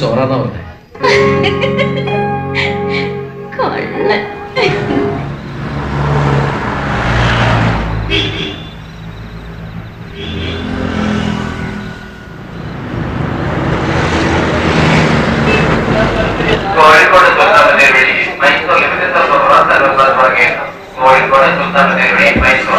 ചോറാന്നാ പറഞ്ഞേ കൊള്ളൻ കോഴിക്കോട് സുൽത്താനത്തെ വഴി Mysore limited service service തുടങ്ങിയത് കോഴിക്കോട് സുൽത്താനത്തെ വഴി മൈസൂർ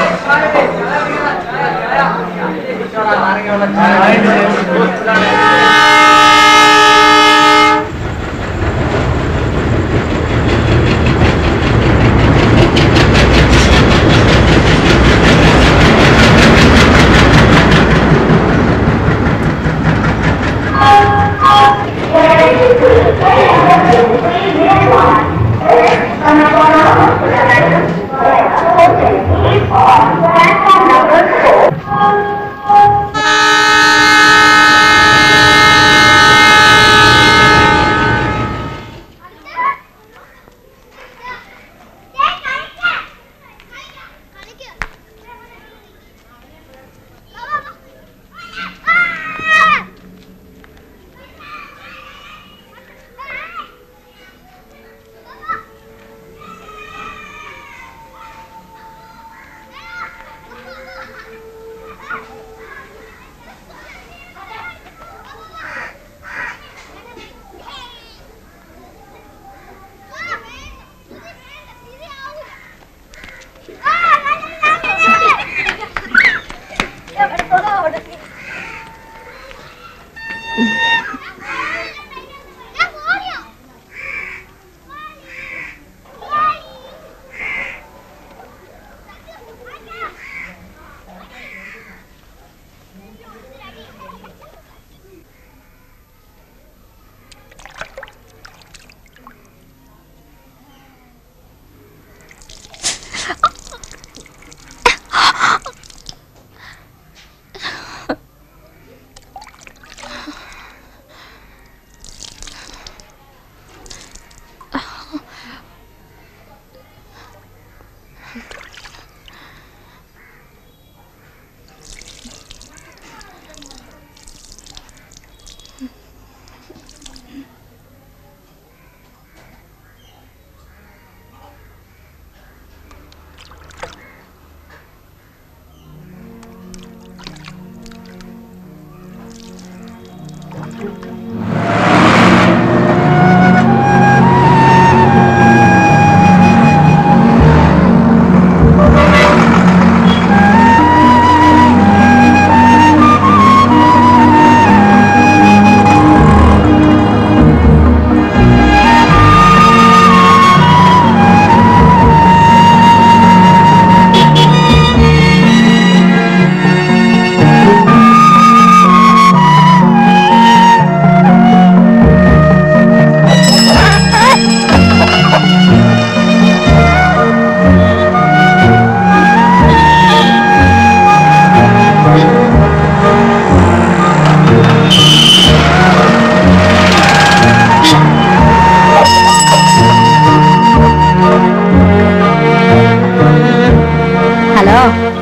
ഹലോ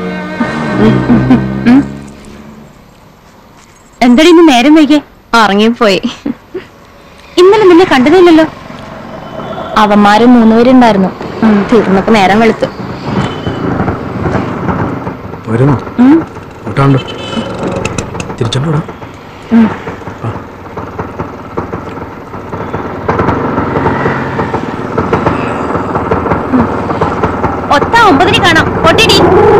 എന്തടി ഇന്ന് നേരം വൈകി ഉറങ്ങിപ്പോയി ഇന്നലെ നിന്നെ കണ്ടതില്ലല്ലോ അവന്മാര് മൂന്നുപേരുണ്ടായിരുന്നു തീർന്നപ്പോ നേരം വെളുത്തു പോരുന്നോ കൂട്ടാണ്ടോ തിരിച്ചോണ്ടോടാ ഒത്ത ഒമ്പതിന് കാണാം ഒട്ടിടി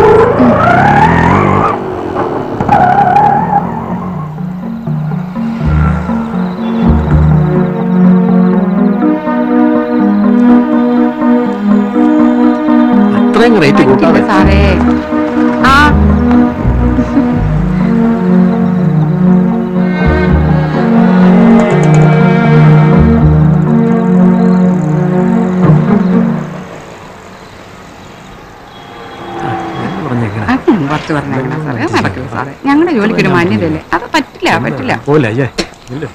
അത്രയും റേറ്റ് കൂട്ടാതെ സാറേ ആ പറഞ്ഞേക്കണേ കുറച്ച് പറഞ്ഞേക്കണം സാറേ നടക്കില്ല സാറേ ഞങ്ങളുടെ ജോലിക്ക് ഒരു മാന്യതയില്ലേ അത് പറ്റില്ല പറ്റില്ല പോലെ അയ്യേ ഇല്ല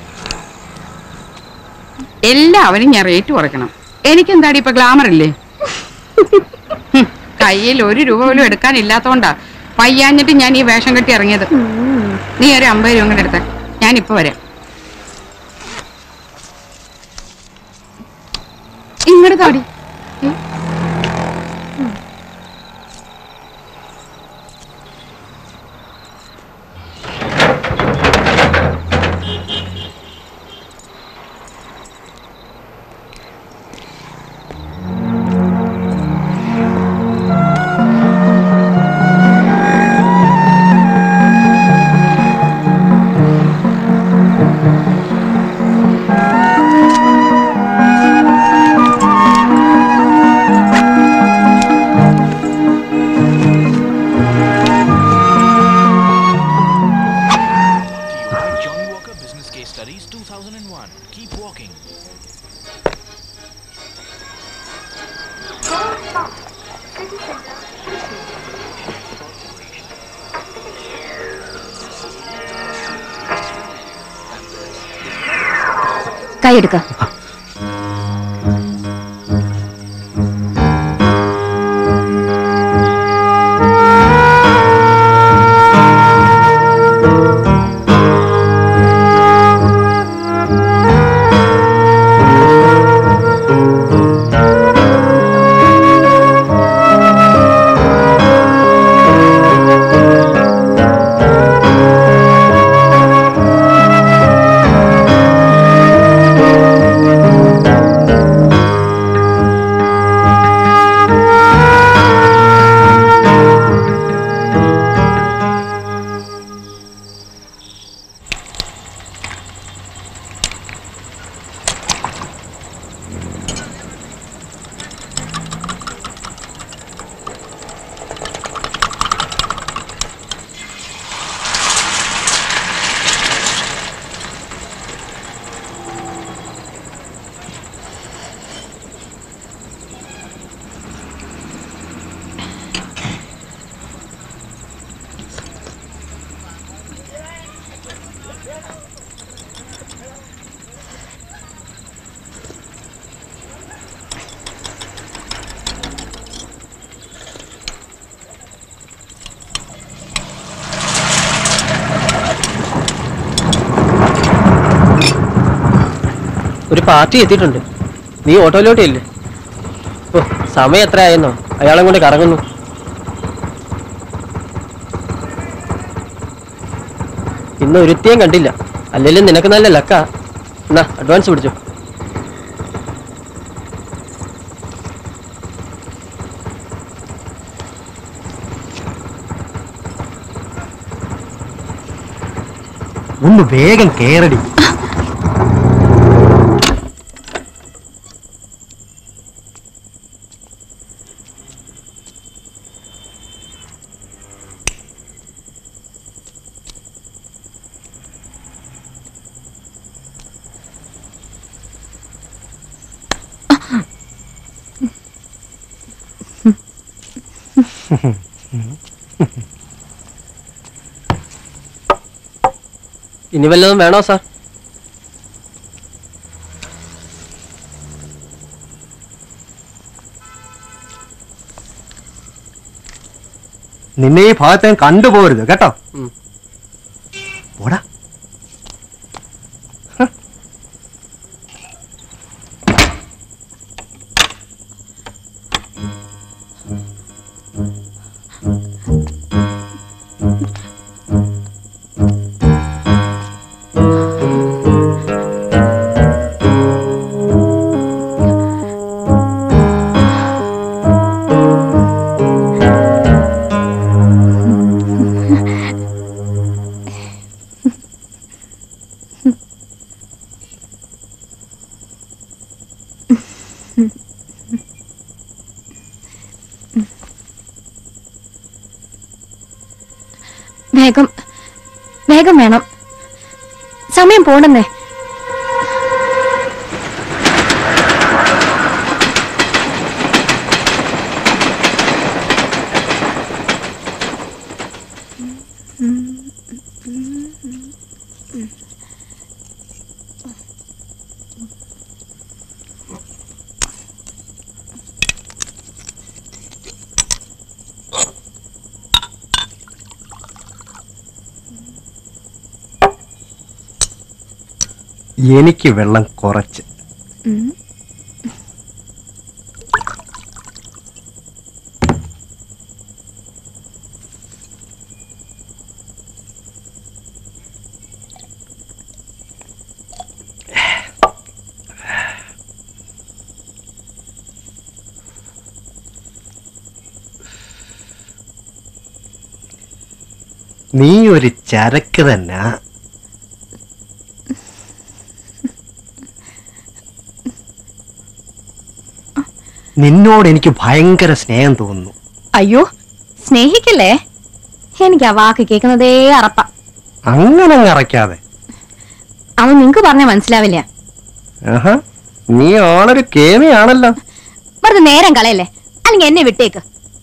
എല്ലാവരും ഞാൻ റേറ്റ് കുറയ്ക്കണം എനിക്കെന്താടി ഇപ്പൊ ഗ്ലാമർ ഇല്ലേ ഹും, കയ്യിൽ ഒരു രൂപ പോലും എടുക്കാനില്ലാത്തോണ്ടാ പയ്യാഞ്ഞിട്ട് ഞാൻ ഈ വേഷം കെട്ടി ഇറങ്ങിയത് നീ ഒരു അമ്പത് രൂപ കൂടെ എടുത്ത ഞാൻ ഇപ്പൊ വരാം ഇങ്ങോട്ട് താടി to you by Johnny Walker Business Case Studies 2001. Keep walking. കൈ എടുക്ക ഒരു പാർട്ടി എത്തിയിട്ടുണ്ട് നീ ഓട്ടോയിലോട്ട് ഇല്ലേ ഓ സമയം എത്ര ആയെന്നോ അയാളെ കൊണ്ട് കറങ്ങുന്നു ഇന്ന് ഒരുത്തിയും കണ്ടില്ല അല്ലെങ്കിലും നിനക്ക് നല്ല ലക്ക എന്നാ അഡ്വാൻസ് പിടിച്ചോ ഒന്ന് വേഗം കേറടി ഇനി വല്ലതും വേണോ സാർ നിന്നെ ഈ ഭാഗത്ത് ഞാൻ കണ്ടുപോകരുത് കേട്ടോ ഉം. പോടാ വേഗം വേഗം വേണം സമയം പോണെന്നേ എനിക്ക് വെള്ളം കുറച്ച് നീ ഒരു ചരക്ക് തന്നെ നിന്നോട് എനിക്ക് ഭയങ്കര സ്നേഹം തോന്നുന്നു അയ്യോ സ്നേഹിക്കല്ലേ എനിക്ക് ആ വാക്ക് കേൾക്കുന്നതേ അറപ്പ അങ്ങനെ നിറയ്ക്കാതെ അവൻ നിങ്ങക്ക് പറഞ്ഞാ മനസ്സിലാവില്ല ആഹാ നീ ആളൊരു കേമിയാണല്ലോ വെറുതെ നേരം കളയല്ലേ അല്ലെങ്കിൽ എന്നെ വിട്ടേക്ക്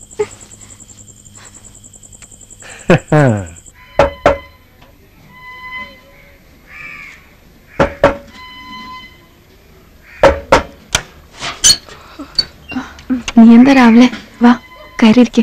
നീ എന്താ രാവിലെ വാ കയറിയിരിക്കെ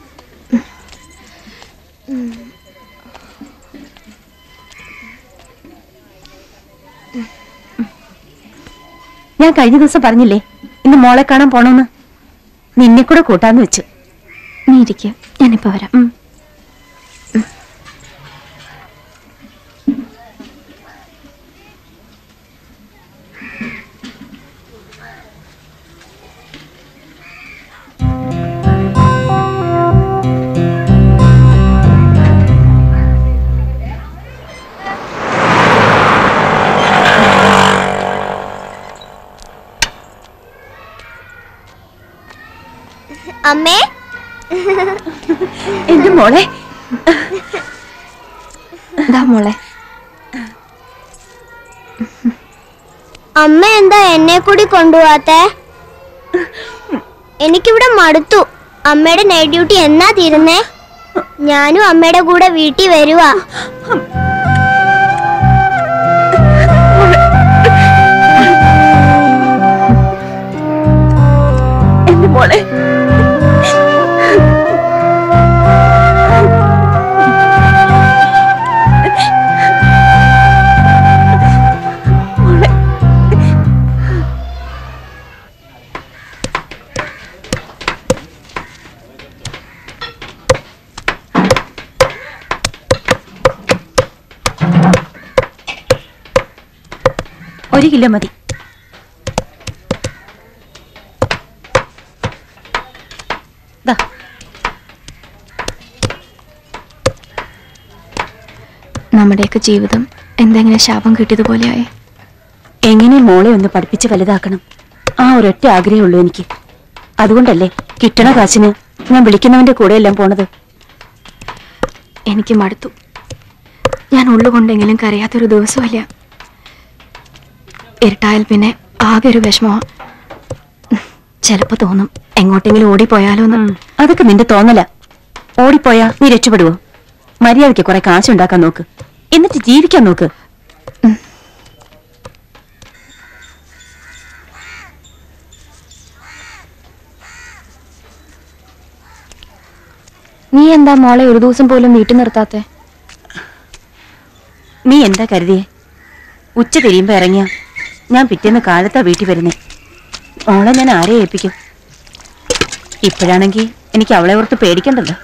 ഞാൻ കഴിഞ്ഞ ദിവസം പറഞ്ഞില്ലേ ഇന്ന് മോളെ കാണാൻ പോണോന്ന് നിന്നെ കൂടെ കൂട്ടാന്ന് വെച്ചു നീ ഇരിക്കുക ഞാനിപ്പോ വരാം ഉം. അമ്മേ എന്റെ മോളെ ഇതാ മോളെ അമ്മ എന്താ എന്നെ കൂടി കൊണ്ടുപോവാത്തെ എനിക്കിവിടെ മടുത്തു അമ്മയുടെ നൈറ്റ് ഡ്യൂട്ടി എന്നാ തീരുന്നേ ഞാനും അമ്മയുടെ കൂടെ വീട്ടിൽ വരുവാ എന്റെ മോളെ ഒരു കിലോ മതി ദാ നമ്മുടെയൊക്കെ ജീവിതം എന്തെങ്ങനെ ശാപം കിട്ടിയതുപോലെയായി എങ്ങനെ മോളെ ഒന്ന് പഠിപ്പിച്ച് വലുതാക്കണം ആ ഒരൊറ്റ ആഗ്രഹമുള്ളൂ എനിക്ക് അതുകൊണ്ടല്ലേ കിട്ടണ കാശിന് ഞാൻ വിളിക്കുന്നവന്റെ കൂടെയെല്ലാം പോണത് എനിക്ക് മടുത്തു ഞാൻ ഉള്ളുകൊണ്ടെങ്കിലും കരയാത്തൊരു ദിവസമല്ല ഇരുട്ടായാൽ പിന്നെ ആകെ ഒരു വിഷമമാ ചിലപ്പോ തോന്നും എങ്ങോട്ടെങ്കിലും ഓടിപ്പോയാലോ എന്ന് അതൊക്കെ നിന്റെ തോന്നല ഓടിപ്പോയാ നീ രക്ഷപ്പെടുവോ മര്യാദയ്ക്ക് കുറെ കാശുണ്ടാക്കാൻ നോക്ക് എന്നിട്ട് ജീവിക്കാൻ നോക്ക് നീ എന്താ മോളെ ഒരു ദിവസം പോലും വീട്ടിൽ നിർത്താത്തെ നീ എന്താ കരുതിയേ ഉച്ച തിരിയുമ്പോ ഇറങ്ങിയ ഞാൻ പിറ്റേന്ന് കാലത്താ വീട്ടിൽ വരുന്നേ മോളെ ഞാൻ ആരെ ഏൽപ്പിക്കും ഇപ്പോഴാണെങ്കിൽ എനിക്ക് അവളെ ഓർത്ത് പേടിക്കണ്ടല്ലോ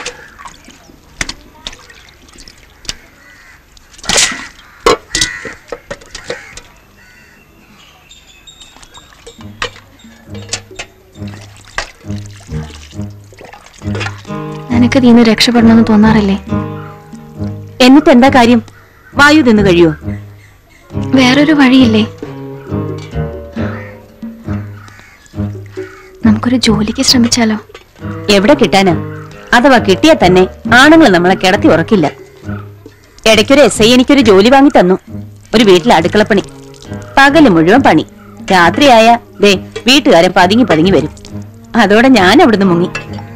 നിനക്ക് നീന്ന് രക്ഷപ്പെടണമെന്ന് തോന്നാറില്ലേ എന്നിട്ട് എന്താ കാര്യം വായു തിന്നു കഴിയോ വേറൊരു വഴിയില്ലേ നമുക്കൊരു ജോലിക്ക് ശ്രമിച്ചാലോ എവിടെ കിട്ടാനാ അഥവാ കിട്ടിയാ തന്നെ ആണുങ്ങൾ നമ്മളെ കിടത്തി ഉറക്കില്ല ഇടയ്ക്കൊരു എസ് ഐ എനിക്കൊരു ജോലി വാങ്ങി തന്നു ഒരു വീട്ടിലെ അടുക്കളപ്പണി പകല് മുഴുവൻ പണി രാത്രിയായ ദേ വീട്ടുകാരൻ പതുങ്ങി പതുങ്ങി വരും അതോടെ ഞാൻ അവിടുന്ന് മുങ്ങി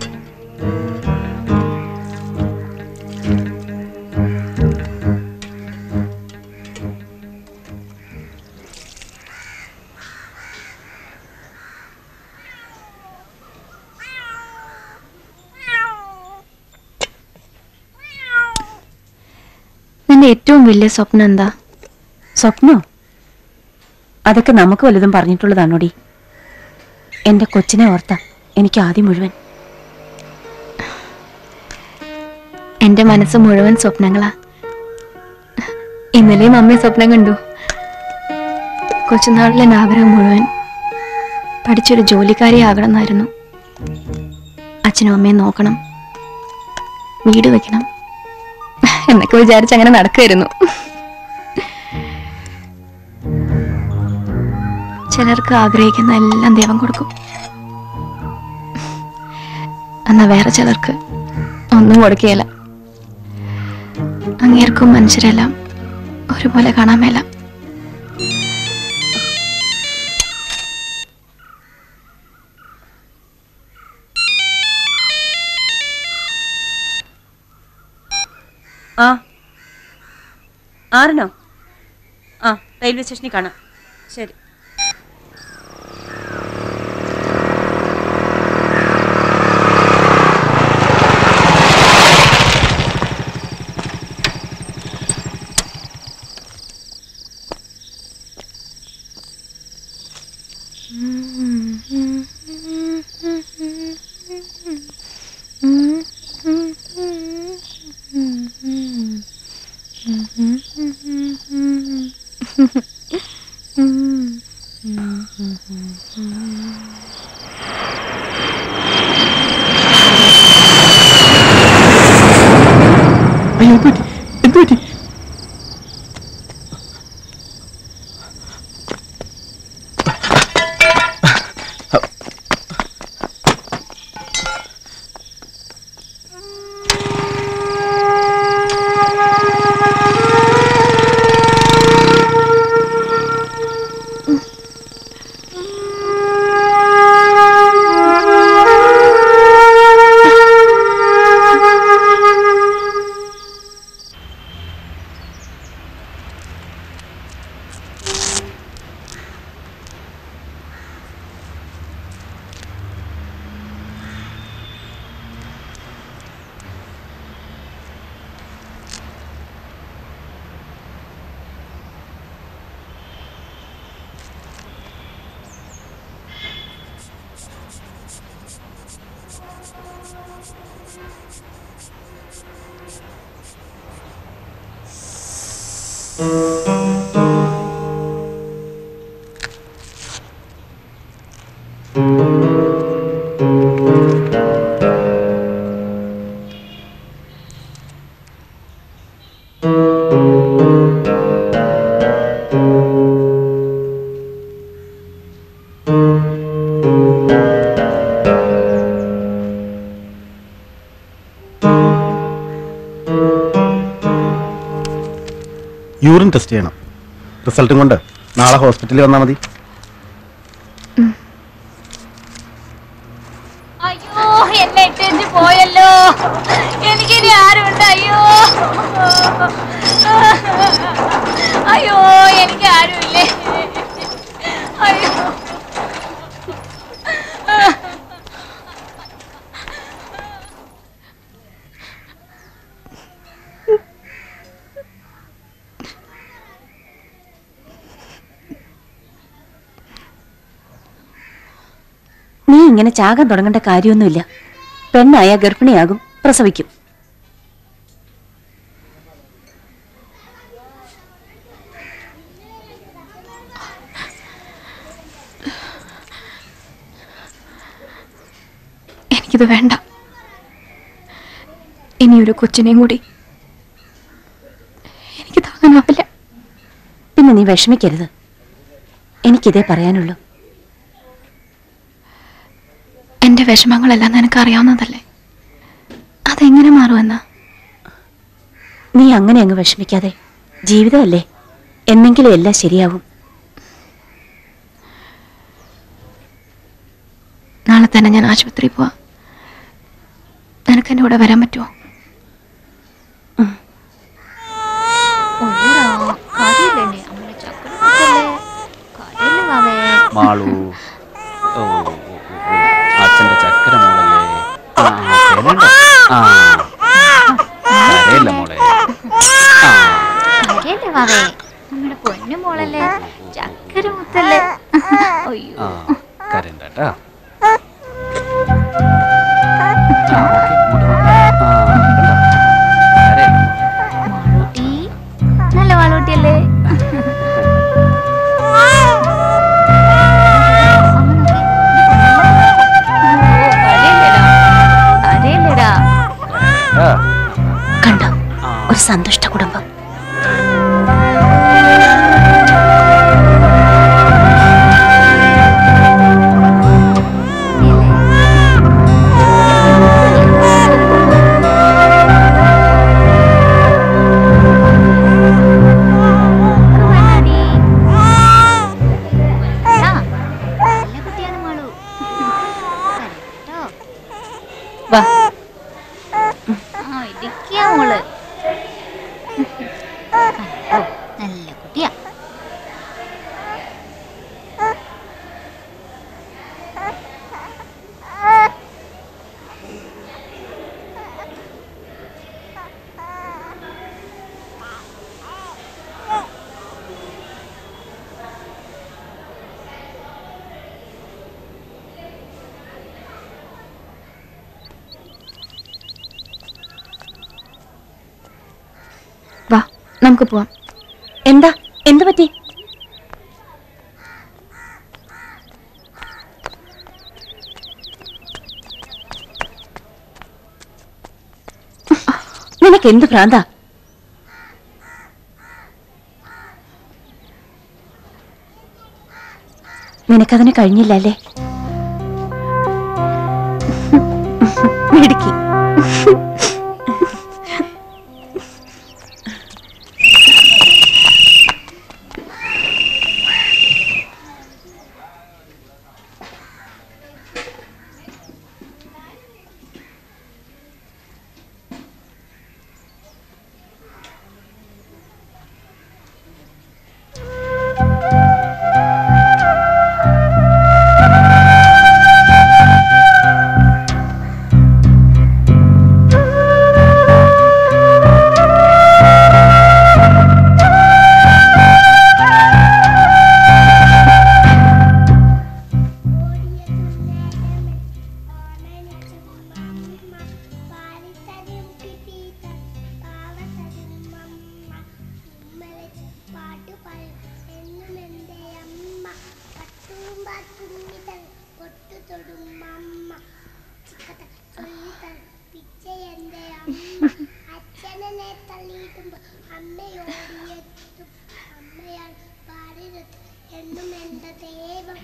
നിന്റെ ഏറ്റവും വലിയ സ്വപ്നം എന്താ സ്വപ്നോ അതൊക്കെ നമുക്ക് വലുതും പറഞ്ഞിട്ടുള്ളതാണോടി എന്റെ കൊച്ചിനെ ഓർത്ത എനിക്ക് ആദ്യം മുഴുവൻ എന്റെ മനസ്സ് മുഴുവൻ സ്വപ്നങ്ങളാ ഇന്നലെയും അമ്മ സ്വപ്നം കണ്ടു കൊച്ചുനാളിലെ എൻ്റെ ആഗ്രഹം മുഴുവൻ പഠിച്ചൊരു ജോലിക്കാരിയാകണം എന്നായിരുന്നു അച്ഛനും അമ്മയും നോക്കണം വീട് വെക്കണം എന്നൊക്കെ വിചാരിച്ച് അങ്ങനെ നടക്കുമായിരുന്നു ചിലർക്ക് ആഗ്രഹിക്കുന്ന എല്ലാം ദൈവം കൊടുക്കും എന്നാ വേറെ ചിലർക്ക് ഒന്നും കൊടുക്കുകയില്ല അങ്ങേർക്കും മനുഷ്യരെല്ലാം ഒരുപോലെ കാണാൻ മേല ആ ആറിനോ ആ റെയിൽവേ സ്റ്റേഷനിൽ കാണാം ശരി അയ്യോ എന്ത് പറ്റി എന്ത് പറ്റി യൂറിൻ ടെസ്റ്റ് ചെയ്യണം റിസൾട്ടും കൊണ്ട് നാളെ ഹോസ്പിറ്റലിൽ വന്നാൽ മതി അയ്യോ എന്നെ ഇട്ടേച്ച് പോയല്ലോ എനിക്കിനി ആരുണ്ട് അയ്യോ അയ്യോ എനിക്ക് ആരുമില്ലേ അയ്യോ നീ ഇങ്ങനെ ചാകാൻ തുടങ്ങേണ്ട കാര്യമൊന്നുമില്ല പെണ്ണായ ഗർഭിണിയാകും പ്രസവിക്കും എനിക്കിത് വേണ്ട ഇനി ഒരു കൊച്ചിനെയും കൂടി എനിക്ക് താങ്ങാനാവില്ല പിന്നെ നീ വിഷമിക്കരുത് എനിക്കിതേ പറയാനുള്ളൂ എന്റെ വിഷമങ്ങളെല്ലാം നിനക്ക് അറിയാവുന്നതല്ലേ അതെങ്ങനെ മാറുമെന്നാ നീ അങ്ങനെ അങ്ങ് വിഷമിക്കാതെ ജീവിതമല്ലേ എന്നെങ്കിലും എല്ലാം ശരിയാവും നാളെ തന്നെ ഞാൻ ആശുപത്രിയിൽ പോവാം നിനക്ക് എൻ്റെ കൂടെ വരാൻ പറ്റുമോ മാളു ഓ ഓ, ഓ, ഓ. അച്ഛന്റെ ചക്കര മോളല്ലേ ആ കരയണ്ട. ആ കരയല്ല മോളെ ആ കാര്യല്ലേ വാവേ നമ്മുടെ പൊന്നു മോളല്ലേ ചക്കര മുത്തല്ലേ അയ്യോ ആ കരയണ്ട കേട്ടാ ആ, ഓക്കേ, ഇങ്ങോട്ട് വാ. ആ, കണ്ടോ? കരയല്ല മോളെ. മാളൂട്ടി നല്ല മാളൂട്ടിയല്ലേ കരയില്ലടാ കരയണ്ട. കണ്ടോ ആ. ഒരു സന്തോഷം വാ ആ ഇടിക്കാ മോള് ഓ നല്ല കുട്ടിയാ വാ നമുക്ക് പോവാം എന്താ എന്തു പറ്റി നിനക്ക് എന്ത് ഭ്രാന്താ നിനക്കതിന് കഴിഞ്ഞില്ല അല്ലേ മിടുക്കി അച്ഛനെ തള്ളിയിട്ടുമ്പോ അമ്മയോടിയെത്തും അമ്മയാൽ പാടരുത് എന്നും എന്റെ ദൈവം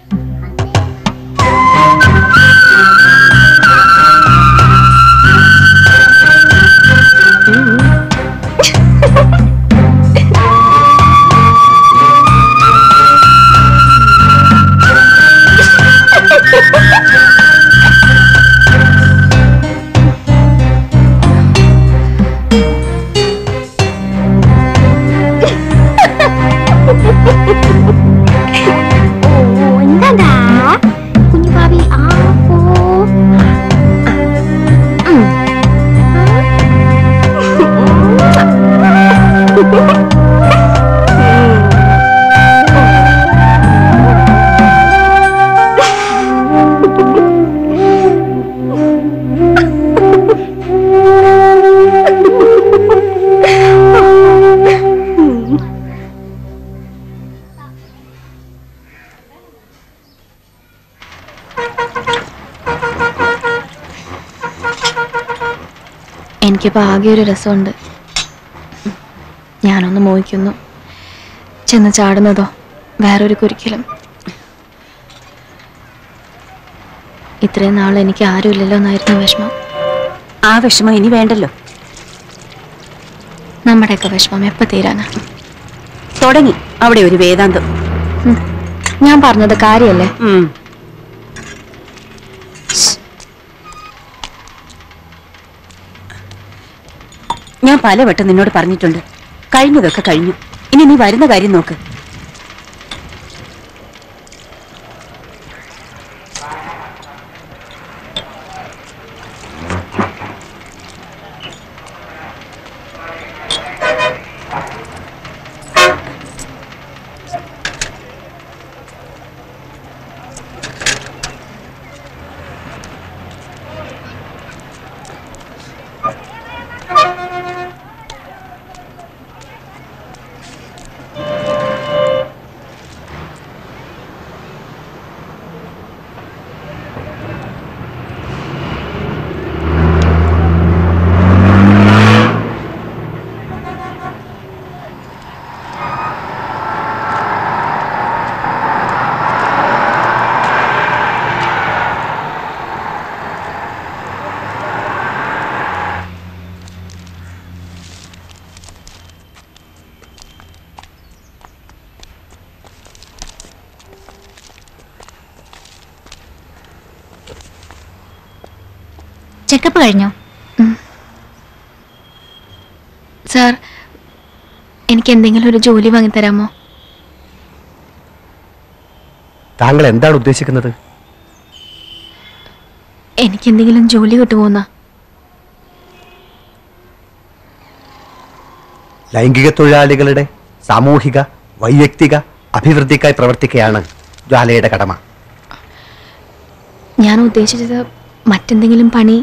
ഓ എന്താ കുഞ്ഞു ഭാവി ആ പോ എനിക്കിപ്പോൾ ആകെ ഒരു രസമുണ്ട് ഞാനൊന്ന് മോഹിക്കുന്നു ചെന്ന് ചാടുന്നതോ വേറൊരു കുരിക്കലും ഇത്രയും നാൾ എനിക്ക് ആരുമില്ലല്ലോ എന്നായിരുന്നു വിഷമം ആ വിഷമം ഇനി വേണ്ടല്ലോ നമ്മുടെയൊക്കെ വിഷമം എപ്പോൾ തീരാനാ തുടങ്ങി അവിടെ ഒരു വേദാന്തം ഞാൻ പറഞ്ഞത് കാര്യല്ലേ ഉം. ഞാൻ പലവട്ടം നിന്നോട് പറഞ്ഞിട്ടുണ്ട് കഴിഞ്ഞതൊക്കെ കഴിഞ്ഞു ഇനി നീ വരുന്ന കാര്യം നോക്ക് മേക്കപ്പ് കഴിഞ്ഞോ സാർ എനിക്ക് എന്തെങ്കിലും ഒരു ജോലി വാങ്ങിത്തരാമോ താങ്കൾ എന്താണ് ഉദ്ദേശിക്കുന്നത് എനിക്ക് എന്തെങ്കിലും ജോലി കിട്ടുമോന്നാ ലൈംഗിക തൊഴിലാളികളുടെ സാമൂഹിക വൈയക്തിക അഭിവൃദ്ധിക്കായി പ്രവർത്തിക്കുകയാണ് ജ്വാലയുടെ കടമ ഞാൻ ഉദ്ദേശിച്ചത് മറ്റെന്തെങ്കിലും പണി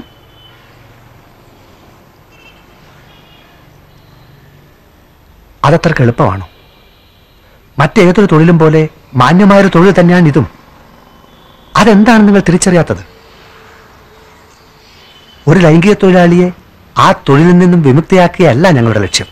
അതത്രക്ക് എളുപ്പമാണോ മറ്റേതൊരു തൊഴിലും പോലെ മാന്യമായൊരു തൊഴിൽ തന്നെയാണ് ഇതും അതെന്താണ് നിങ്ങൾ തിരിച്ചറിയാത്തത് ഒരു ലൈംഗിക തൊഴിലാളിയെ ആ തൊഴിലിൽ നിന്നും വിമുക്തിയാക്കുകയല്ല ഞങ്ങളുടെ ലക്ഷ്യം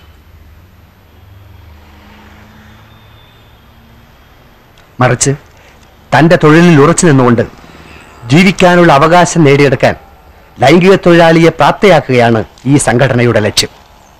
മറിച്ച് തന്റെ തൊഴിലിൽ ഉറച്ചു നിന്നുകൊണ്ട് ജീവിക്കാനുള്ള അവകാശം നേടിയെടുക്കാൻ ലൈംഗിക തൊഴിലാളിയെ പ്രാപ്തയാക്കുകയാണ് ഈ സംഘടനയുടെ ലക്ഷ്യം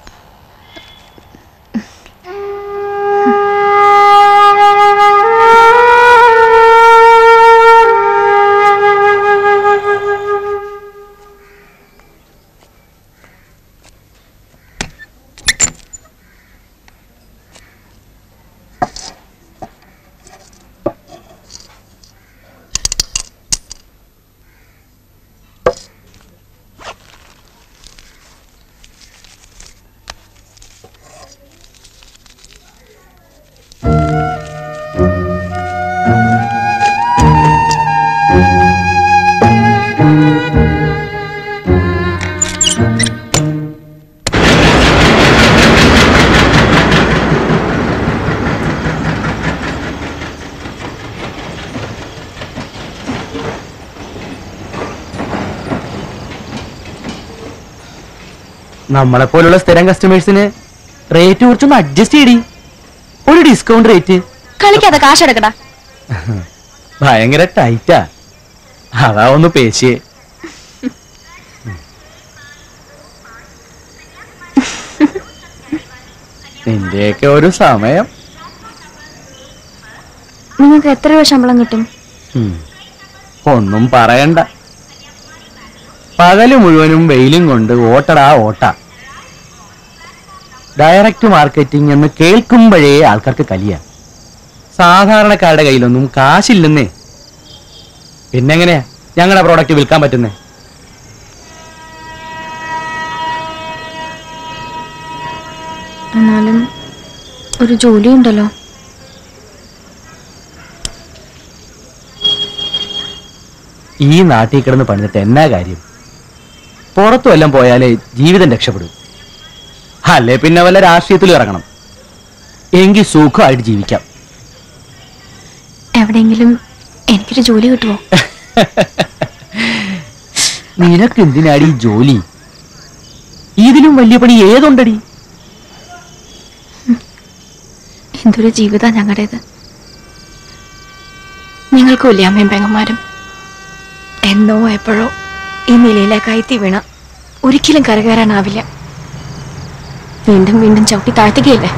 നമ്മളെ പോലുള്ള സ്ഥിരം കസ്റ്റമേഴ്സിന് റേറ്റ് കുറച്ചൊന്ന് അഡ്ജസ്റ്റ് ചെയ്തി ഒരു ഡിസ്കൗണ്ട് റേറ്റ് കളിക്കാതെ കാശെടുക്കടാ ഭയങ്കര ടൈറ്റാ അതാ ഒന്ന് പേശിയേ നിന്റെയൊക്കെ ഒരു സമയം നിങ്ങൾക്ക് എത്ര രൂപ ശമ്പളം കിട്ടും ഉം. ഒന്നും പറയണ്ട പകല് മുഴുവനും വെയിലും കൊണ്ട് ഓട്ടടാ ഓട്ട ഡയറക്റ്റ് മാർക്കറ്റിംഗ് എന്ന് കേൾക്കുമ്പോഴേ ആൾക്കാർക്ക് കലിയ സാധാരണക്കാരുടെ കയ്യിലൊന്നും കാശില്ലെന്നേ പിന്നെങ്ങനെയാ ഞങ്ങളുടെ പ്രോഡക്റ്റ് വിൽക്കാൻ പറ്റുന്നേ എന്നാലും ഒരു ജോലി ഉണ്ടല്ലോ ഈ നാട്ടിൽ കിടന്ന് പണിതിട്ട് എന്നാ കാര്യം പുറത്തു വല്ലം പോയാലേ ജീവിതം രക്ഷപ്പെടും അല്ലേ പിന്നെ വല്ല രാഷ്ട്രീയത്തിൽ ഇറങ്ങണം എങ്കിൽ സുഖമായിട്ട് ജീവിക്കാം എവിടെയെങ്കിലും എനിക്കൊരു ജോലി കിട്ടുമോ നിനക്ക് എന്തിനാടി ഈ ജോലി ഇതിലും വലിയ പണി ഏതുണ്ടടി എന്തൊരു ജീവിത ഞങ്ങളുടേത് ഞങ്ങൾക്കും അമ്മയും പെങ്ങന്മാരും എന്നോ എപ്പോഴോ ഈ നിലയിലേക്കായി എത്തി വീണ ഒരിക്കലും കരകയറാനാവില്ല വീണ്ടും വീണ്ടും ചവിട്ടി താഴ്ത്തുകയല്ലേ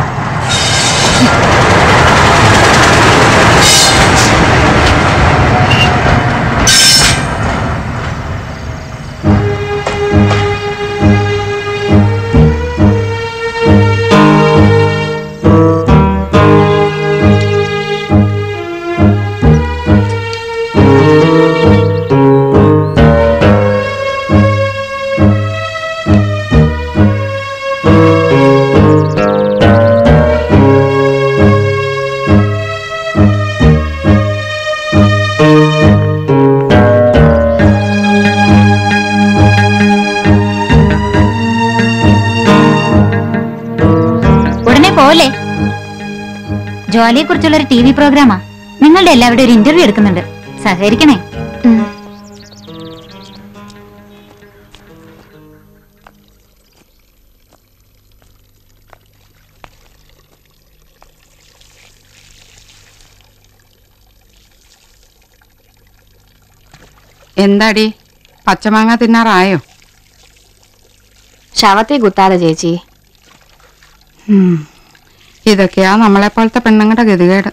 ഉടനെ പോലെ ജോലിയെ കുറിച്ചുള്ള ഒരു ടി വി പ്രോഗ്രാമാ നിങ്ങളുടെ എല്ലാവരുടെയും ഒരു ഇന്റർവ്യൂ എടുക്കുന്നുണ്ട് സഹകരിക്കണേ എന്താടി പച്ചമാങ്ങ തിന്നാറായോ ശവത്തെ കുത്താതെ ചേച്ചി ഉം. ഇതൊക്കെയാ നമ്മളെപ്പോലത്തെ പെണ്ണുങ്ങളുടെ ഗതികേട്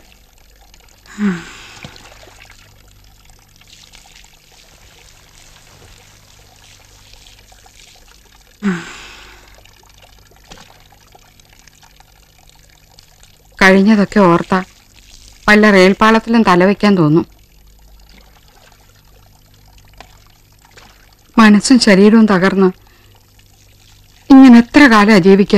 കഴിഞ്ഞതൊക്കെ ഓർത്ത വല്ല റെയിൽപാളത്തിലും തലവെക്കാൻ തോന്നും മനസ്സും ശരീരവും തകർന്ന് ഇങ്ങനെ എത്ര കാലാ ജീവിക്ക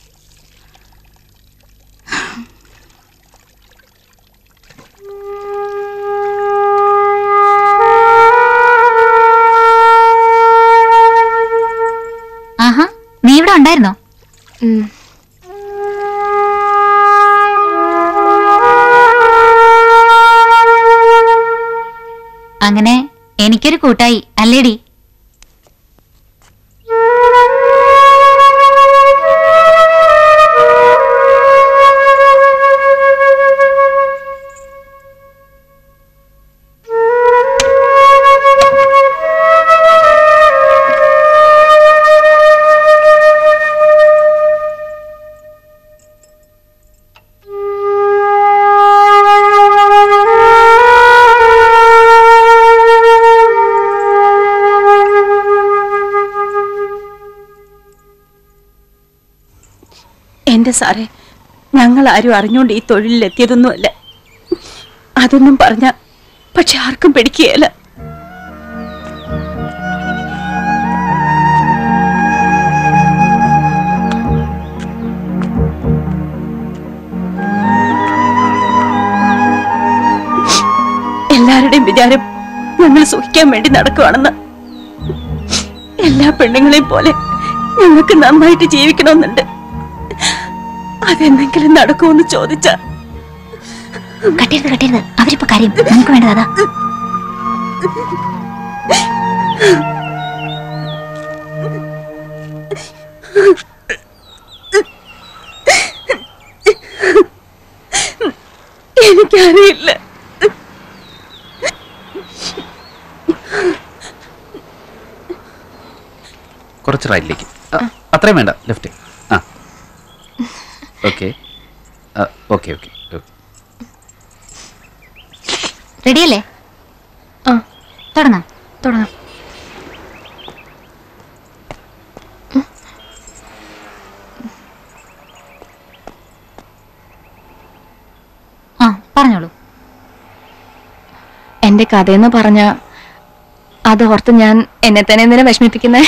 ആഹാ നീ ഇവിടെ ഉണ്ടായിരുന്നോ അങ്ങനെ എനിക്കൊരു കൂട്ടായി അല്ലേടി എന്റെ സാറേ ഞങ്ങൾ ആരും അറിഞ്ഞുകൊണ്ട് ഈ തൊഴിലിലെത്തിയതൊന്നുമല്ല അതൊന്നും പറഞ്ഞ പക്ഷെ ആർക്കും പിടിക്കുകയല്ല എല്ലാവരുടെയും വിചാരം ഞങ്ങൾ സുഖിക്കാൻ വേണ്ടി നടക്കുവാണെന്ന് എല്ലാ പെണ്ണുങ്ങളെയും പോലെ ഞങ്ങൾക്ക് നന്നായിട്ട് ജീവിക്കണമെന്നുണ്ട് അതെന്തെങ്കിലും നടക്കുമെന്ന് ചോദിച്ച കട്ടരുത് കട്ടരുത് അവരിപ്പോ കാര്യം നമുക്ക് വേണ്ടത് അതാ എനിക്കറിയില്ല കുറച്ച് റൈറ്റിലേക്ക് ആ, അത്രയും വേണ്ട ലെഫ്റ്റ് ആ ഓക്കെ ഓക്കെ ഓക്കെ റെഡിയല്ലേ ആ തുടങ്ങാം തുടങ്ങാം ആ പറഞ്ഞോളൂ എന്റെ കഥയെന്ന് പറഞ്ഞ അത് ഓർത്ത് ഞാൻ എന്നെ തന്നെ എന്തിനാ വിഷമിപ്പിക്കുന്നേ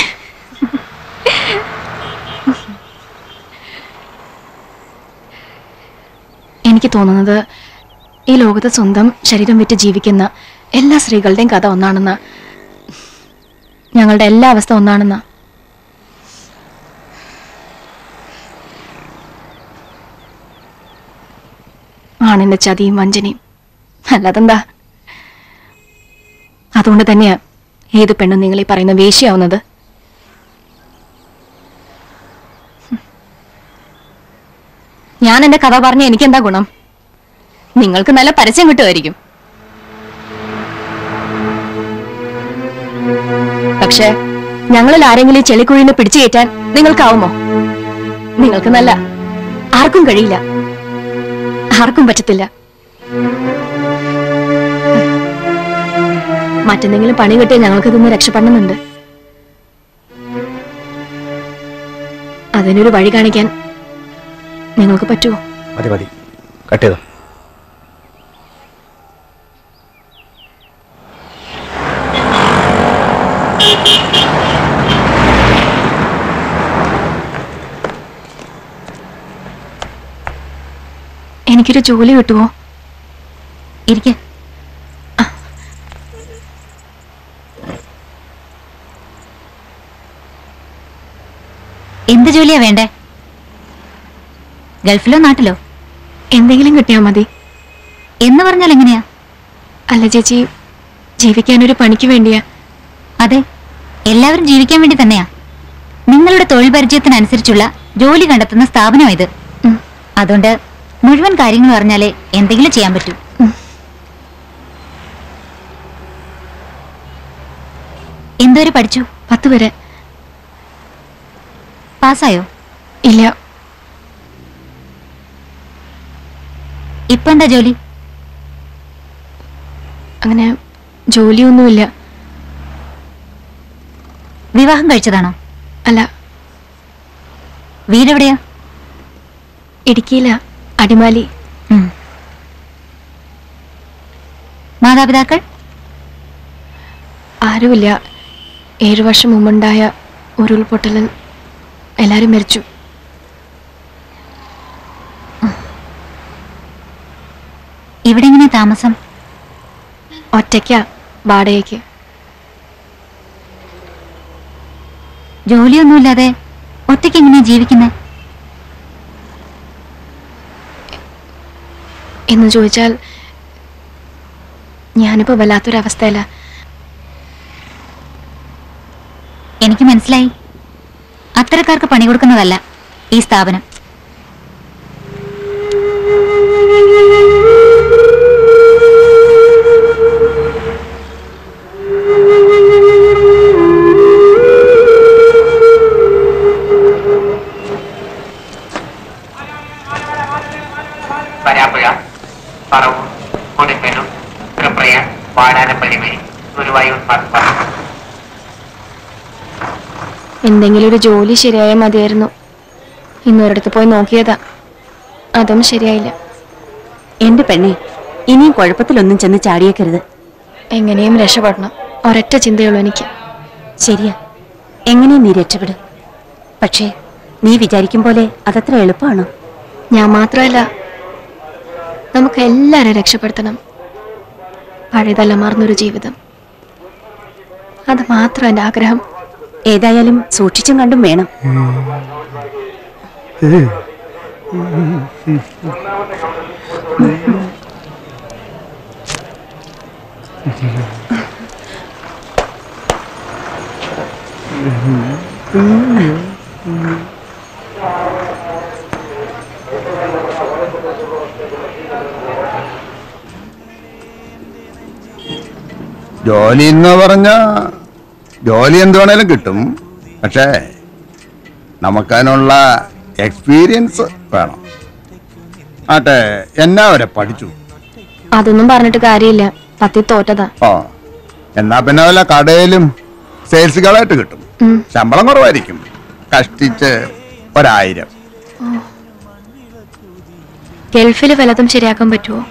എനിക്ക് തോന്നുന്നത് ഈ ലോകത്ത് സ്വന്തം ശരീരം വിറ്റ് ജീവിക്കുന്ന എല്ലാ സ്ത്രീകളുടെയും കഥ ഒന്നാണെന്ന ഞങ്ങളുടെ എല്ലാ അവസ്ഥ ഒന്നാണെന്ന ആണിന്റെ ചതിയും വഞ്ചനയും അല്ലാതെന്താ അതുകൊണ്ട് തന്നെയാ ഏത് പെണ്ണും നിങ്ങൾ ഈ പറയുന്ന വേശ്യാവുന്നത് ഞാൻ എന്റെ കഥ പറഞ്ഞ എനിക്കെന്താ ഗുണം നിങ്ങൾക്ക് നല്ല പരസ്യം കിട്ടുമായിരിക്കും പക്ഷേ ഞങ്ങളിൽ ആരെങ്കിലും ഈ ചെളിക്കുഴിന്ന് പിടിച്ചു കയറ്റാൻ നിങ്ങൾക്കാവുമോ നിങ്ങൾക്ക് നല്ല ആർക്കും കഴിയില്ല ആർക്കും പറ്റത്തില്ല മറ്റെന്തെങ്കിലും പണി കിട്ടിയാൽ ഞങ്ങൾക്ക് ഇതൊന്ന് രക്ഷപ്പെടണമെന്നുണ്ട് അതിനൊരു വഴി കാണിക്കാൻ നിങ്ങൾക്ക് പറ്റുമോ മതി മതി കട്ട് ചെയ്തോ എനിക്കൊരു ജോലി കിട്ടുമോ ഇരിക്കെ എന്ത് ജോലിയാ വേണ്ടേ ഗൾഫിലോ നാട്ടിലോ എന്തെങ്കിലും കിട്ടിയാൽ മതി എന്ന് പറഞ്ഞാൽ എങ്ങനെയാ അല്ല ചേച്ചി ജീവിക്കാനൊരു പണിക്ക് വേണ്ടിയാ അതെ എല്ലാവരും ജീവിക്കാൻ വേണ്ടി തന്നെയാ നിങ്ങളുടെ തൊഴിൽ പരിചയത്തിനനുസരിച്ചുള്ള ജോലി കണ്ടെത്തുന്ന സ്ഥാപനം ഇത് അതുകൊണ്ട് മുഴുവൻ കാര്യങ്ങൾ അറിഞ്ഞാലേ എന്തെങ്കിലും ചെയ്യാൻ പറ്റൂ എന്തുവരെ പഠിച്ചു പത്ത് വരെ പാസ്സായോ ഇല്ല ഇപ്പൊ എന്താ ജോലി അങ്ങനെ ജോലിയൊന്നുമില്ല വിവാഹം കഴിച്ചതാണോ അല്ല വീടെവിടെയാ ഇടുക്കിയില അടിമാലി ഉം. മാതാപിതാക്കൾ ആരുമില്ല ഏഴു വർഷം മുമ്പുണ്ടായ ഉരുൾപൊട്ടലിൽ എല്ലാരും മരിച്ചു ഇവിടെ എങ്ങനെ താമസം ഒറ്റയ്ക്കാ വാടകയ്ക്ക് ജോലിയൊന്നുമില്ലാതെ ഒറ്റയ്ക്ക് എങ്ങനെയാ ജീവിക്കുന്നത് എന്ന് ചോദിച്ചാൽ ഞാനിപ്പോ വല്ലാത്തൊരവസ്ഥയില എനിക്ക് മനസ്സിലായി അത്തരക്കാർക്ക് പണി കൊടുക്കുന്നതല്ല ഈ സ്ഥാപനം വരാപ്പുഴ പറവൂർ കൊടുങ്ങല്ലൂർ തൃപ്രയാർ വാടാനപ്പള്ളി വഴി ഗുരുവായൂർ മലപ്പുറം എന്തെങ്കിലും ഒരു ജോലി ശരിയായാൽ മതിയായിരുന്നു ഇന്നൊരിടത്ത് പോയി നോക്കിയതാ അതും ശരിയായില്ല എന്റെ പെണ്ണെ ഇനിയും കുഴപ്പത്തിലൊന്നും ചെന്ന് ചാടിയേക്കരുത് എങ്ങനെയും രക്ഷപ്പെടണം ഒരൊറ്റ ചിന്തയുള്ളൂ എനിക്ക് ശരിയാ എങ്ങനെയും നീ രക്ഷപ്പെടും പക്ഷേ നീ വിചാരിക്കും പോലെ അതത്ര എളുപ്പമാണോ ഞാൻ മാത്രമല്ല നമുക്ക് എല്ലാവരും രക്ഷപ്പെടുത്തണം പഴയതല്ല മറന്നൊരു ജീവിതം അത് മാത്രം എൻ്റെ ആഗ്രഹം ഏതായാലും സൂക്ഷിച്ചും കണ്ടും വേണം ജോലി എന്ന് പറഞ്ഞ ജോലി എന്ത് വേണേലും കിട്ടും പക്ഷേ നമുക്കതിനുള്ള എക്സ്പീരിയൻസ് വേണം ആട്ടെ എന്നാ വരെ പഠിച്ചു അതൊന്നും പറഞ്ഞിട്ട് കാര്യമില്ല പത്തി തോറ്റതാ ഓ എന്നാ പിന്നെ വല്ല കടയിലും സെയിൽസ് ഗേളായിട്ട് കിട്ടും ഉം. ശമ്പളം കുറവായിരിക്കും കഷ്ടിച്ച് ഒരായിരം ഗൾഫിൽ വല്ലതും ശരിയാക്കാൻ പറ്റുമോ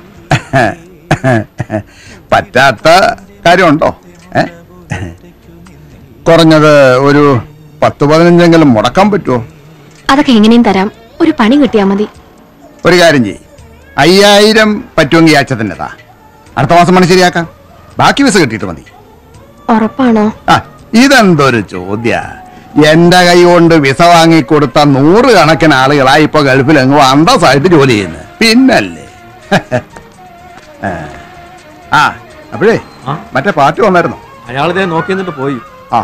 പറ്റാത്ത കാര്യമുണ്ടോ ഏ കുറഞ്ഞത് ഒരു പത്ത് പതിനഞ്ചെങ്കിലും മുടക്കാൻ പറ്റുമോ അതൊക്കെ എങ്ങനെയും തരാം ഒരു പണി കിട്ടിയാ മതി ഒരു കാര്യം ചെയ്യ് അയ്യായിരം പറ്റുമെങ്കിൽ ഈ ആഴ്ച തന്നെ താ അടുത്ത മാസം പണി ശരിയാക്കാം ബാക്കി വിസ കിട്ടിയിട്ട് മതി ഉറപ്പാണോ ആ ഇതെന്തൊരു ചോദ്യ എന്റെ കൈ കൊണ്ട് വിസ വാങ്ങിക്കൊടുത്ത നൂറ് കണക്കിന് ആളുകളാ ഇപ്പൊ ഗൾഫിൽ എങ്ങും അന്തസ്സായിട്ട് ജോലി ചെയ്യുന്നത് പിന്നല്ലേ ആ. ആ അപ്പോഴേ മറ്റേ പാർട്ടി വന്നായിരുന്നോ അയാളിതേ നോക്കി നിന്നിട്ട് പോയി ആ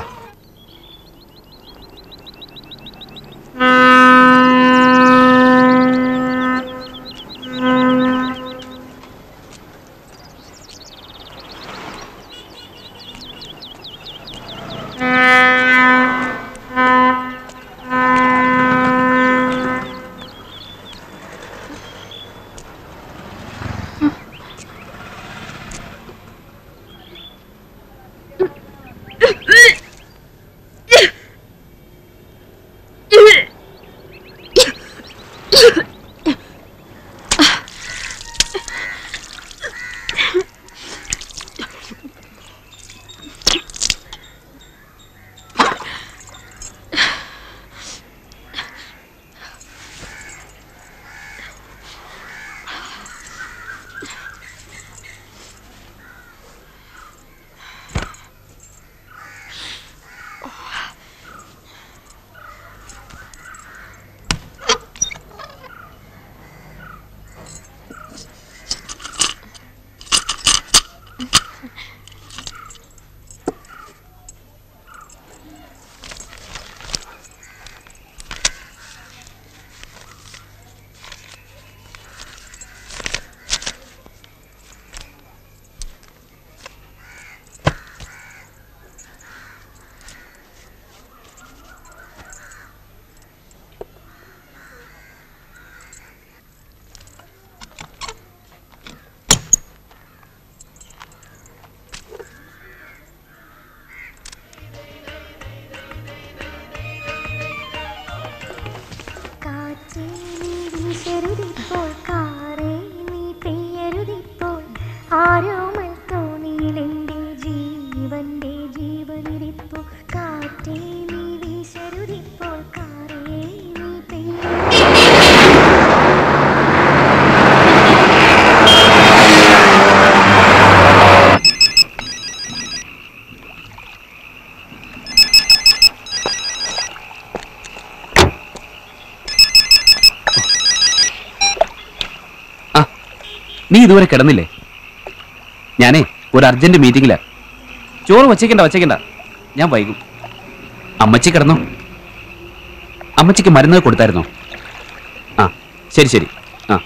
നീ ഇതുവരെ കിടന്നില്ലേ ഞാനേ ഒരു അർജന്റ് മീറ്റിംഗിലാ ചോറ് വച്ചേക്കണ്ട വച്ചേക്കണ്ട ഞാൻ വൈകും അമ്മച്ചി കിടന്നോ അമ്മച്ചിക്ക് മരുന്ന് കൊടുത്തായിരുന്നോ ആ ശരി ശരി ആ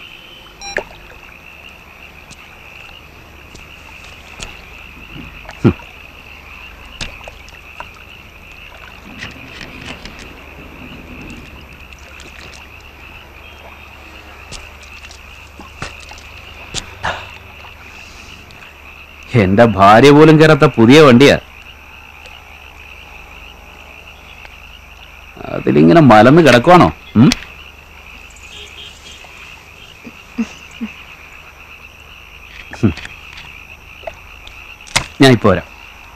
ഹും. എന്റെ ഭാര്യ പോലും കയറാത്ത പുതിയ വണ്ടിയാ അതിലിങ്ങനെ മലന്ന് കിടക്കുവാണോ ഉം? ഹും. ഞാൻ ഇപ്പോ വരാം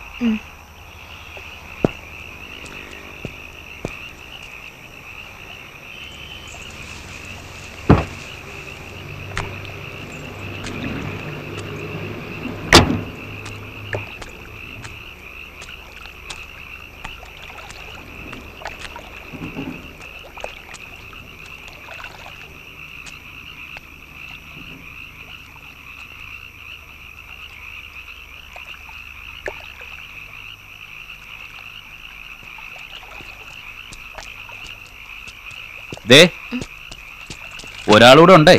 ദേ ഒരാളൂടെ ഉണ്ടേ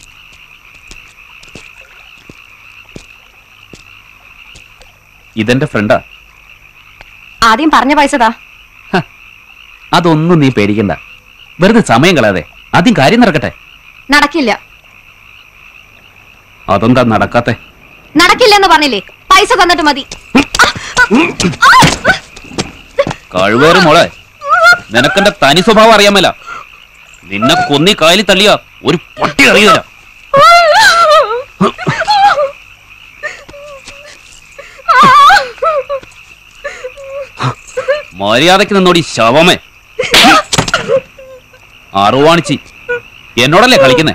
ഇതെന്റെ ഫ്രണ്ടാ ആദ്യം പറഞ്ഞ പൈസതാ അതൊന്നും നീ പേടിക്കണ്ട വെറുതെ സമയം കളയാതെ ആദ്യം കാര്യം നടക്കട്ടെ നടക്കില്ല അതെന്താ നടക്കാത്തെ നടക്കില്ലെന്ന് പറഞ്ഞില്ലേ പൈസ തന്നിട്ട് മതി കഴിവേറ് മോളെ നിനക്കെന്റെ തനി സ്വഭാവം അറിയാമല്ല നിന്നെ കൊന്നി കായലി തള്ളിയ ഒരു പൊട്ടി അറിയില്ല മര്യാദക്ക് നിന്നോടി ശവമേ അറുവാണിച്ചി എന്നോടല്ലേ കളിക്കുന്നേ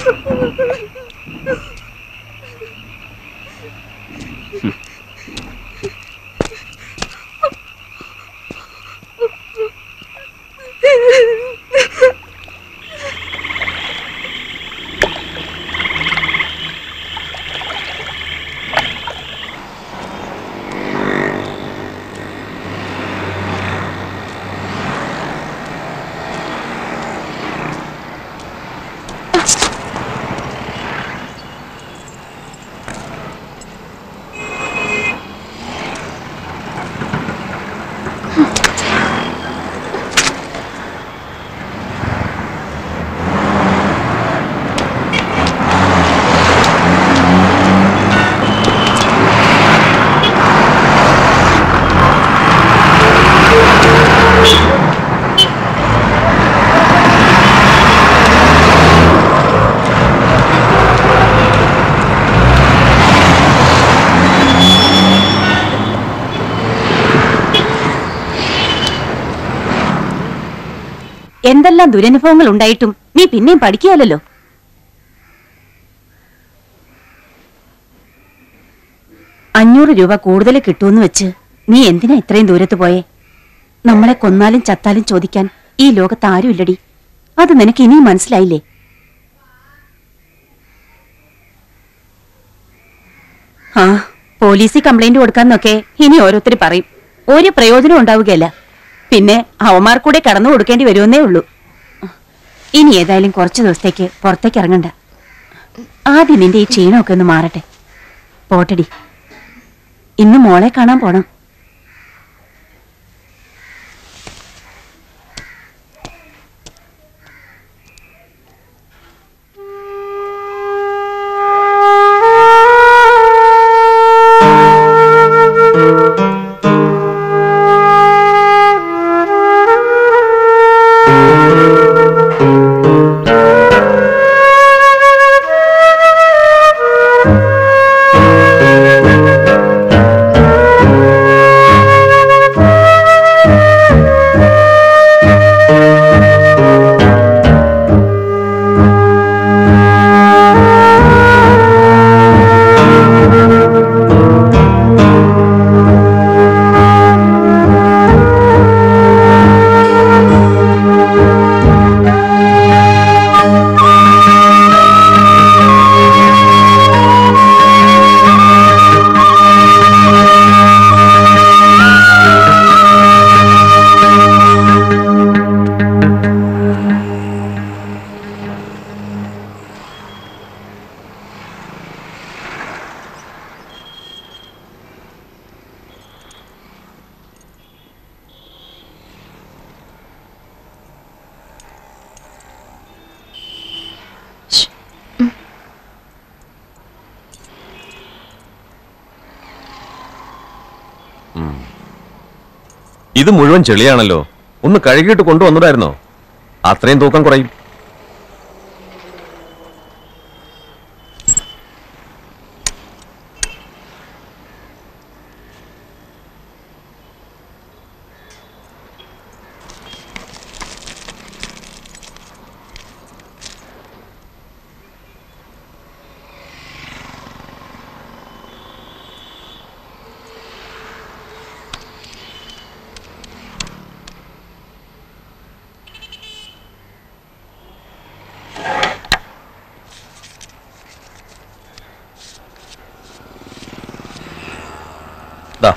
എന്തെല്ലാം ദുരനുഭവങ്ങൾ ഉണ്ടായിട്ടും നീ പിന്നെയും പഠിക്കുകയല്ലോ അഞ്ഞൂറ് രൂപ കൂടുതൽ കിട്ടുമെന്ന് വെച്ച് നീ എന്തിനാ ഇത്രയും ദൂരത്ത് പോയേ നമ്മളെ കൊന്നാലും ചത്താലും ചോദിക്കാൻ ഈ ലോകത്ത് ആരുമില്ലടി അത് നിനക്ക് ഇനിയും മനസ്സിലായില്ലേ ആ പോലീസിൽ കംപ്ലൈന്റ് കൊടുക്കാന്നൊക്കെ ഇനി ഓരോരുത്തർ പറയും ഒരു പ്രയോജനം ഉണ്ടാവുകയല്ല പിന്നെ അവന്മാർ കൂടെ കടന്നു കൊടുക്കേണ്ടി വരുമെന്നേ ഉള്ളൂ ഇനി ഏതായാലും കുറച്ച് ദിവസത്തേക്ക് പുറത്തേക്ക് ഇറങ്ങണ്ട ആദ്യം നിന്റെ ഈ ക്ഷീണമൊക്കെ ഒന്ന് മാറട്ടെ പോട്ടടി ഇന്ന് മോളെ കാണാൻ പോണം ആ ഇത് മുഴുവൻ ചെളിയാണല്ലോ ഒന്ന് കഴുകിയിട്ട് കൊണ്ടുവന്നതായിരുന്നോ അത്രയും തൂക്കം കുറയും ദാ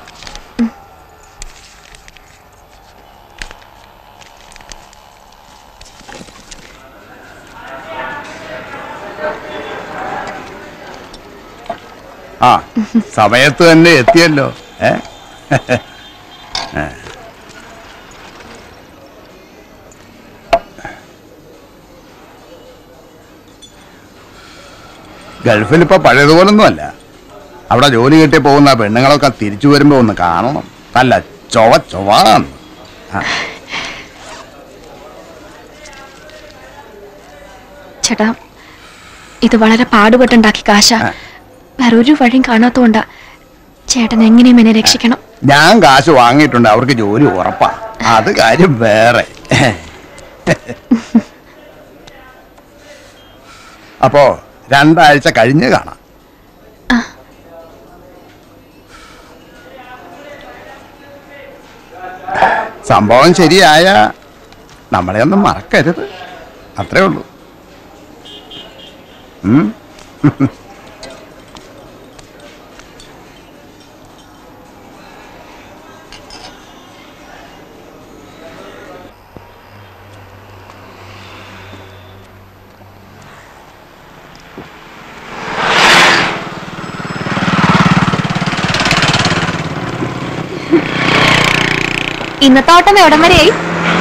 ആ സമയത്ത് തന്നെ എത്തിയല്ലോ ഏ ആ. ഗൾഫിൽ ഇപ്പൊ പഴയതുപോലൊന്നും അല്ല അവിടെ ജോലി കിട്ടി പോകുന്ന പെണ്ണുങ്ങളൊക്കെ തിരിച്ചു വരുമ്പോ ഒന്ന് കാണണം അല്ല ചൊവ ചൊവാന്ന് ആ. ചേട്ടാ ഇത് വളരെ പാടുപെട്ടുണ്ടാക്കി കാശ വേറെ ഒരു വഴിയും കാണാത്തോണ്ടാ ചേട്ടൻ എങ്ങനെയും എന്നെ രക്ഷിക്കണം ഞാൻ കാശ് വാങ്ങിയിട്ടുണ്ട് അവർക്ക് ജോലി ഉറപ്പാ അത് കാര്യം വേറെ അപ്പോ രണ്ടാഴ്ച കഴിഞ്ഞ് കാണാം സംഭവം ശരിയായ നമ്മളെ ഒന്നും മറക്കരുത് അത്രേ ഉള്ളൂ ഉം? ഇന്നത്തെ ഓട്ടം എവിടം വരെയായി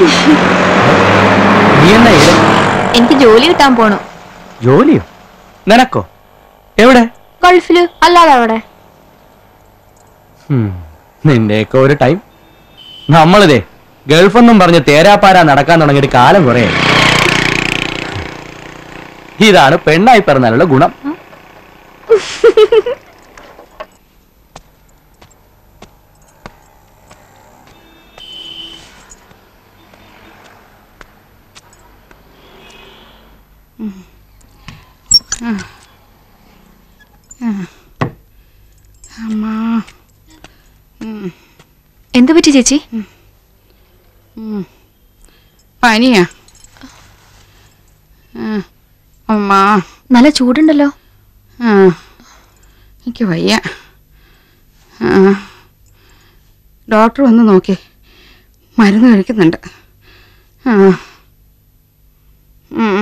നീ എന്നാ ഇവിടെ? എനിക്ക് ജോലി കിട്ടാൻ പോണു ജോലിയോ നിനക്കോ എവിടെ ഗൾഫില് അല്ലാതെ അവിടെ ഉം, നിന്റെയൊക്കെ ഒരു ടൈം നമ്മളിതേ ഗൾഫെന്നും പറഞ്ഞ് തേരാപ്പാരാ നടക്കാൻ തുടങ്ങിയിട്ട് കാലം കുറേ ഇതാണ് പെണ്ണായി പിറന്നാലുള്ള ഗുണം അമ്മാ എന്തു പറ്റി ചേച്ചി ഉം. പനിയാ ആ, അമ്മാ നല്ല ചൂടുണ്ടല്ലോ ആ എനിക്ക് വയ്യ ആ ഡോക്ടർ വന്ന് നോക്കി മരുന്ന് കഴിക്കുന്നുണ്ട് ആ ഉം.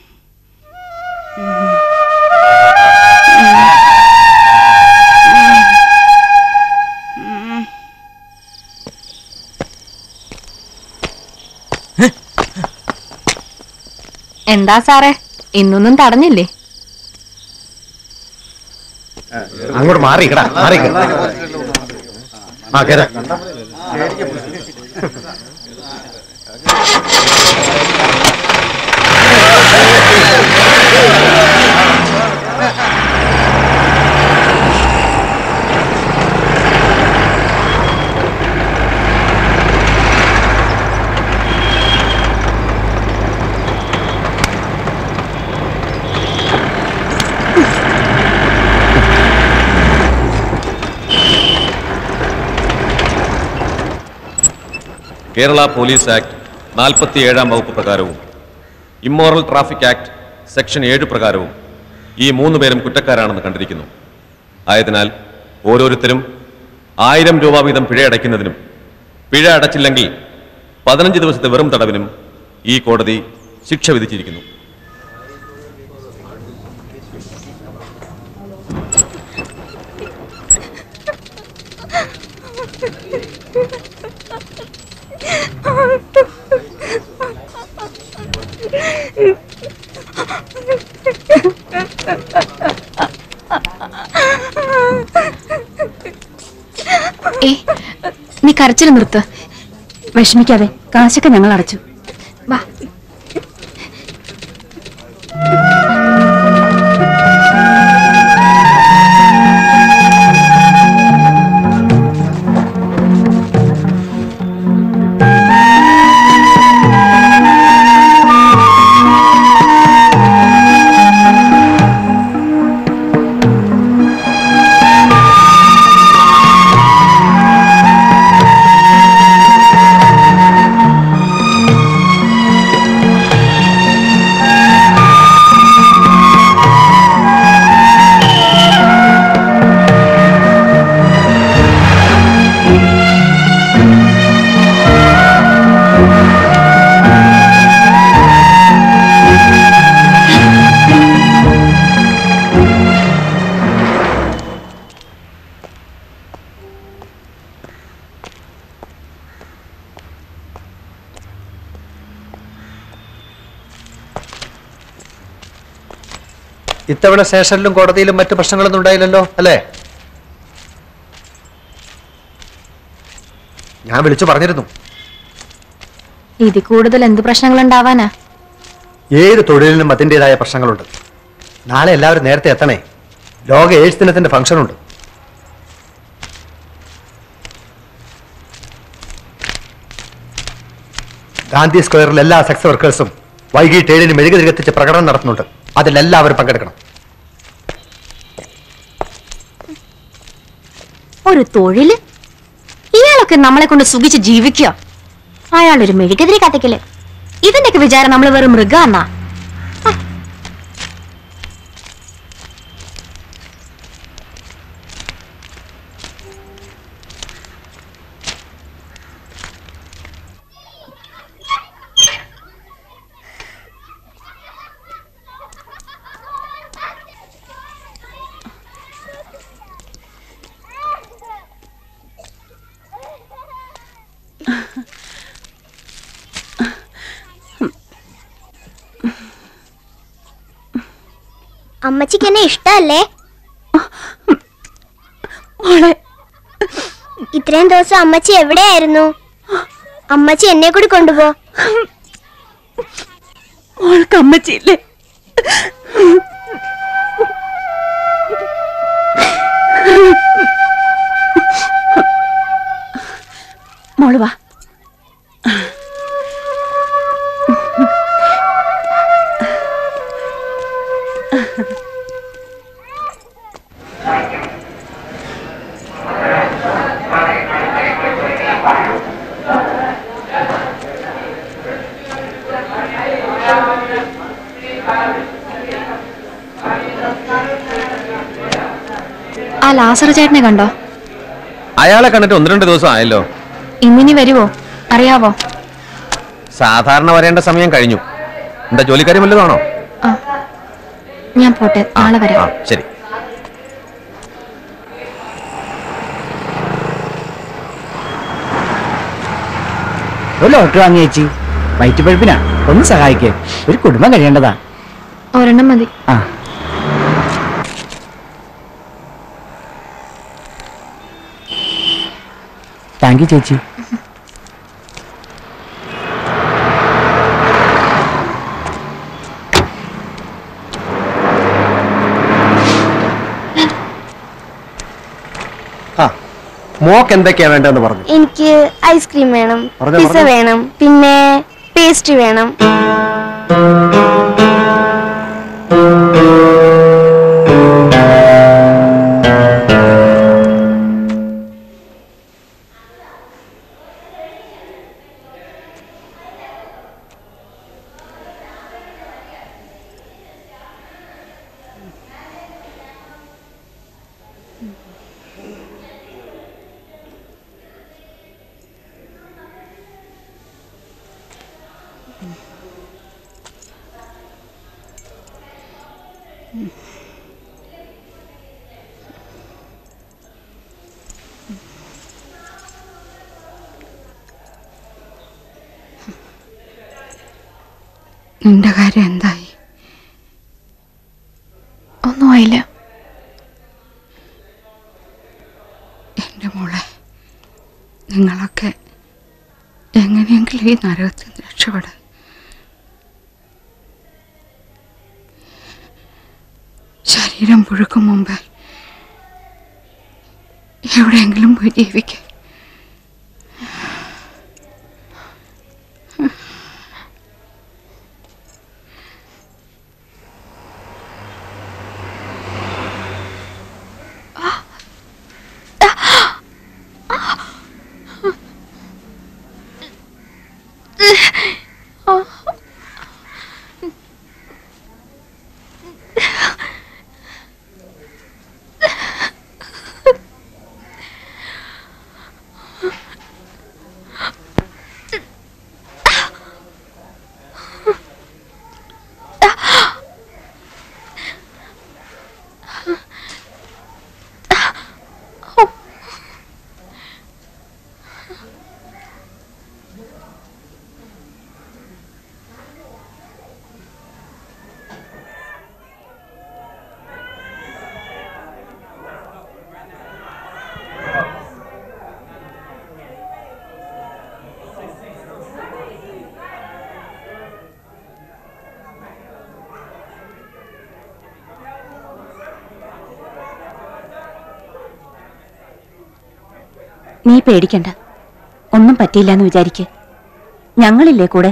എന്താ സാറേ ഇന്നൊന്നും തടഞ്ഞില്ലേ അങ്ങോട്ട് മാറിക്കടാ മാറിക്ക ആ കേറാ കേരള പോലീസ് ആക്ട് നാൽപ്പത്തി ഏഴാം വകുപ്പ് പ്രകാരവും ഇമ്മോറൽ ട്രാഫിക് ആക്ട് സെക്ഷൻ ഏഴ് പ്രകാരവും ഈ മൂന്ന് പേരും കുറ്റക്കാരാണെന്ന് കണ്ടിരിക്കുന്നു ആയതിനാൽ ഓരോരുത്തരും ആയിരം രൂപ വീതം പിഴ അടയ്ക്കുന്നതിനും പിഴ അടച്ചില്ലെങ്കിൽ പതിനഞ്ച് ദിവസത്തെ വെറും തടവിനും ഈ കോടതി ശിക്ഷ വിധിച്ചിരിക്കുന്നു Ha ഏ നീ കരച്ചിൽ നിർത്ത് വിഷമിക്കാതെ കാശൊക്കെ ഞങ്ങൾ അടച്ചു വാ ഇത്തവണ സ്റ്റേഷനിലും കോടതിയിലും മറ്റു പ്രശ്നങ്ങളൊന്നും ഉണ്ടായില്ലല്ലോ അല്ലേ ഞാൻ വിളിച്ചു പറഞ്ഞിരുന്നു ഇതിൽ കൂടുതൽ എന്ത് പ്രശ്നങ്ങൾ ഉണ്ടാവാനാ ഏത് തൊഴിലിനും അതിൻ്റെതായ പ്രശ്നങ്ങളുണ്ട് നാളെ എല്ലാവരും നേരത്തെ എത്തണേ ലോക എയ്ഡ്സ് ദിനത്തിന്റെ ഫംഗ്ഷൻ ഉണ്ട് ഗാന്ധി സ്ക്വയറിൽ എല്ലാ സെക്സ് വർക്കേഴ്സും വൈകിട്ട് ഏഴിന് മെഴുകുതിരി കത്തിച്ച് പ്രകടനം നടത്തുന്നുണ്ട് അതിൽ എല്ലാവരും പങ്കെടുക്കണം ഒരു തൊഴില് ഇയാളൊക്കെ നമ്മളെ കൊണ്ട് സുഖിച്ച് ജീവിക്കുക അയാളൊരു മെഴുകുതിരി കത്തിക്കല് ഇതിന്റെയൊക്കെ വിചാരം നമ്മൾ വെറും മൃഗാന്നാ അമ്മച്ചിക്ക് എന്നെ ഇഷ്ടല്ലേ ഇത്രയും ദിവസം അമ്മച്ചി എവിടെയായിരുന്നു അമ്മച്ചി എന്നെ കൂടി കൊണ്ടുപോ മോൾക്ക് അമ്മച്ചിയില്ലേ മോള് വാ ആ ലാസർ ചേട്ടനെ കണ്ടോ അയാളെ കണ്ടിട്ട് ഒന്ന് രണ്ട് ദിവസം ആയല്ലോ ഇന്നിനി വരുവോ അറിയാവോ സാധാരണ വരേണ്ട സമയം കഴിഞ്ഞു എന്താ ജോലിക്കാരി വല്ലതാണോ ആ ഞാൻ പോട്ടെ നാളെ ആ വരാം ശരി ഒരു ലോട്ടറി വാങ്ങി ചേച്ചി വയറ്റുപഴുപ്പിനാ ഒന്ന് സഹായിക്കേ ഒരു കുടുംബം കഴിയേണ്ടതാ ഒരെണ്ണം മതി ആ താങ്ക് യു ചേച്ചി ആ മോക്ക് എന്തൊക്കെയാ വേണ്ടതെന്ന് പറഞ്ഞു എനിക്ക് ഐസ്ക്രീം വേണം പറഞ്ഞോ, പിസ്സ പറഞ്ഞോ. വേണം പിന്നെ പേസ്ട്രി വേണം നിന്റെ കാര്യം എന്തായി ഒന്നും ആയില്ല എന്റെ മോളെ നിങ്ങളൊക്കെ എങ്ങനെയെങ്കിലും ഈ നരകത്തിൽ നിന്ന് രക്ഷപ്പെടാൻ ശരീരം പുഴുക്കും മുമ്പ് എവിടെയെങ്കിലും പോയി ജീവിക്കാൻ നീ പേടിക്കണ്ട ഒന്നും പറ്റിയില്ല എന്ന് വിചാരിക്ക് ഞങ്ങളില്ലേ കൂടെ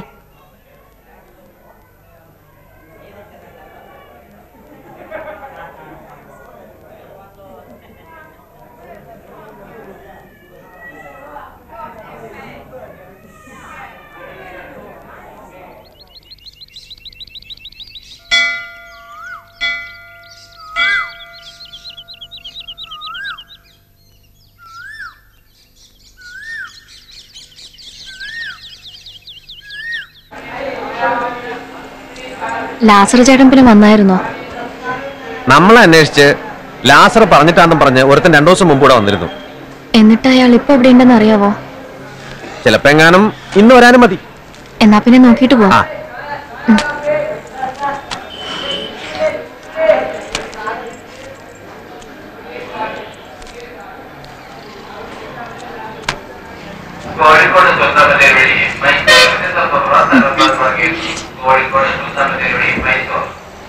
ലാസർ ചേട്ടൻ പിന്നെ വന്നായിരുന്നോ നമ്മളെ അന്വേഷിച്ച് ലാസർ പറഞ്ഞിട്ടാണെന്നും പറഞ്ഞ് ഒരുത്തൻ രണ്ടു ദിവസം മുമ്പ് ഇവിടെ വന്നിരുന്നു എന്നിട്ട് അയാൾ ഇപ്പൊ എവിടെ ഉണ്ടെന്ന് അറിയാവോ ചിലപ്പോ എങ്ങാനും ഇന്ന് വരാനും മതി എന്നാ പിന്നെ നോക്കിയിട്ട് പോവാം ആ. കോഴിക്കോട് സ്വന്തമതേ വഴി മൈസൂർ കോഴിക്കോട് സ്വന്തമതേ വഴി മൈസൂർ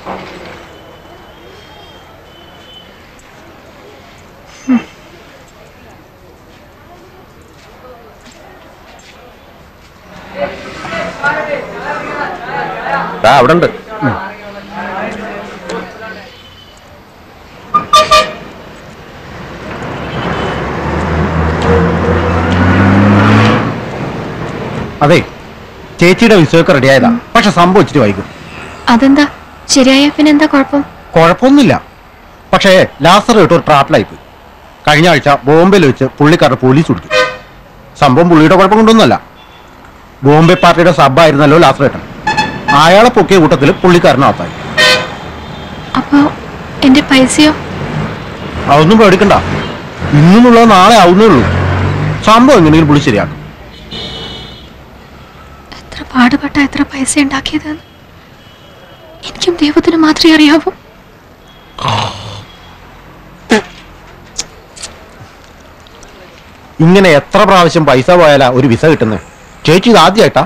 ദാ അവിടെ ഉണ്ട് അതെ ചേച്ചിയുടെ വിസയൊക്കെ റെഡിയായതാ പക്ഷെ സംഭവിച്ചിട്ട് വൈകും അതെന്താ ശരിയായ പിന്നെ എന്താ കുഴപ്പം കുഴപ്പമൊന്നുമില്ല പക്ഷേ ലാസർ ഇട്ട് ഒരു ട്രാപ്പിലായി പോയി കഴിഞ്ഞ ആഴ്ച ബോംബെയിൽ വെച്ച് പുള്ളിക്കാരുടെ പോലീസ് പിടിച്ചു സംഭവം പുള്ളിയുടെ കുഴപ്പം കൊണ്ടൊന്നുമല്ല ബോംബെ പാർട്ടിയുടെ സബായിരുന്നല്ലോ ലാസർ ഏട്ടൻ അയാളെ പൊക്കിയ കൂട്ടത്തിൽ പുള്ളിക്കാരനകത്തായി അപ്പോ എന്റെ പൈസയോ അതൊന്നും പേടിക്കണ്ട ഇന്നുള്ളത് നാളെ ആവുന്നേ ഉള്ളൂ സംഭവം എങ്ങനെയും പുള്ളി ശരിയാക്കും എത്ര പാടുപെട്ട എത്ര പൈസ ഉണ്ടാക്കിയതെന്ന് എനിക്കും ദൈവത്തിന് മാത്രമേ അറിയാവൂ ഇങ്ങനെ എത്ര പ്രാവശ്യം പൈസ പോയാലാ ഒരു വിസ കിട്ടുന്നത് ചേച്ചി ഇത് ആദ്യമായിട്ടാ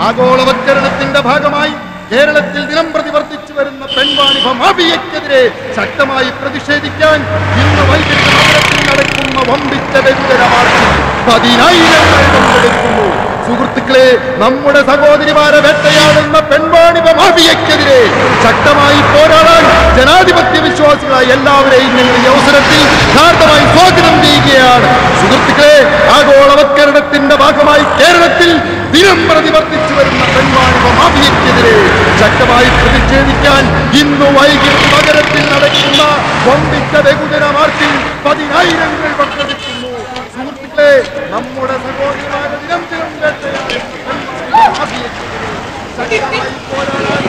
ആഗോളവൽക്കരണത്തിന്റെ ഭാഗമായി കേരളത്തിൽ ദിനം പ്രതി വർദ്ധിച്ചു വരുന്ന പെൺവാണിഭ മാഫിയക്കെതിരെ ശക്തമായി പ്രതിഷേധിക്കാൻ ഇന്ന് വൈകിട്ട് നഗരത്തിൽ നടക്കുന്ന വമ്പിച്ച ബഹുജന മാർച്ചിൽ പതിനായിരങ്ങൾ പങ്കെടുക്കുന്നു സുഹൃത്തുക്കളെ നമ്മുടെ സഹോദരിമാരെ വേട്ടയാടുന്ന പെൺവാണിഭ മാഫിയക്കെതിരെ ശക്തമായി പോരാടാൻ ജനാധിപത്യ വിശ്വാസികളായ എല്ലാവരെയും ഞങ്ങൾ ഈ അവസരത്തിൽ യഥാർത്ഥമായി സ്വാഗതം ചെയ്യുകയാണ് സുഹൃത്തുക്കളെ ആഗോളവൽക്കരണത്തിന്റെ ഭാഗമായി കേരളത്തിൽ ദിനം പ്രതി വർദ്ധിച്ചു വരുന്ന പെൺവാണിഭ മാഫിയക്കെതിരെ ശക്തമായി പ്രതിഷേധിക്കാൻ ഇന്ന് വൈകിട്ട് നഗരത്തിൽ നടക്കുന്ന വമ്പിച്ച ബഹുജന മാർച്ചിൽ പതിനായിരങ്ങൾ പങ്കെടുക്കുന്നു സുഹൃത്തുക്കളെ നമ്മുടെ സഹോദരിമാരെ ദിനം ദിനം വേട്ടയാടുന്ന പെൺവാണിഭ മാഫിയക്കെതിരെ ശക്തമായി പോരാടാൻ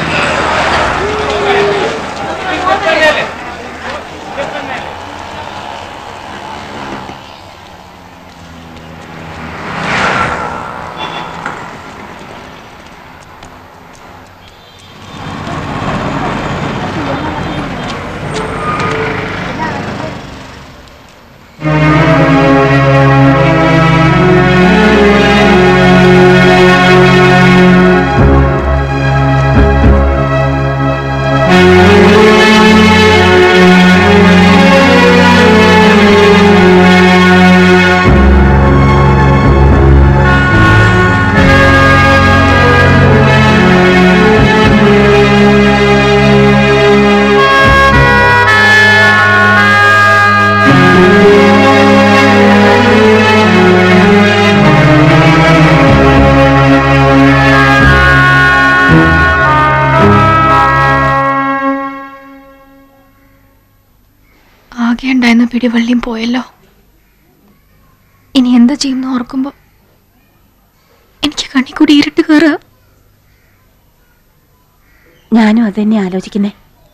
ആകെ ഉണ്ടായിരുന്ന പിടിവള്ളിയും പോയല്ലോ ഇനി എന്താ ചെയ്യുന്ന ഓർക്കുമ്പോ എനിക്ക് കണ്ണി കൂടി ഇരുട്ട് കയറുക ഞാനും അത് തന്നെ ആലോചിക്കുന്നേ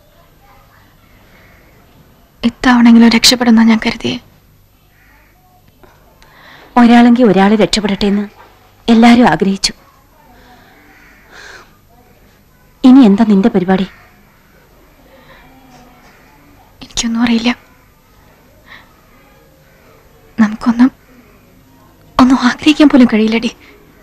എത്താവണെങ്കിലും രക്ഷപ്പെടുന്ന ഞാൻ കരുതിയേ ഒരാളെങ്കിൽ ഒരാൾ രക്ഷപ്പെടട്ടെ എന്ന് എല്ലാരും ആഗ്രഹിച്ചു ഇനി എന്താ നിന്റെ പരിപാടി എനിക്കൊന്നും അറിയില്ല നമുക്കൊന്നും ഒന്നും ആഗ്രഹിക്കാൻ പോലും കഴിയില്ലടി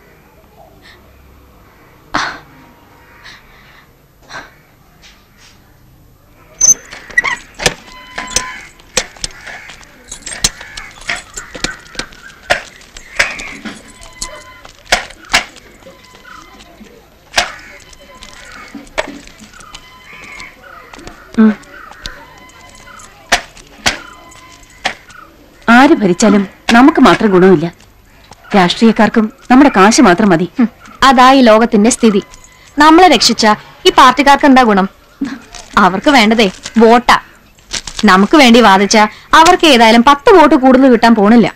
ആര് ഭരിച്ചാലും നമുക്ക് മാത്രം ഗുണമില്ല രാഷ്ട്രീയക്കാർക്കും നമ്മുടെ കാശ് മാത്രം മതി അതാ ഈ ലോകത്തിന്റെ സ്ഥിതി നമ്മളെ രക്ഷിച്ച ഈ പാർട്ടിക്കാർക്ക് എന്താ ഗുണം അവർക്ക് വേണ്ടതേ വോട്ടാ നമുക്ക് വേണ്ടി വാദിച്ച അവർക്ക് ഏതായാലും പത്ത് വോട്ട് കൂടുതൽ കിട്ടാൻ പോണില്ല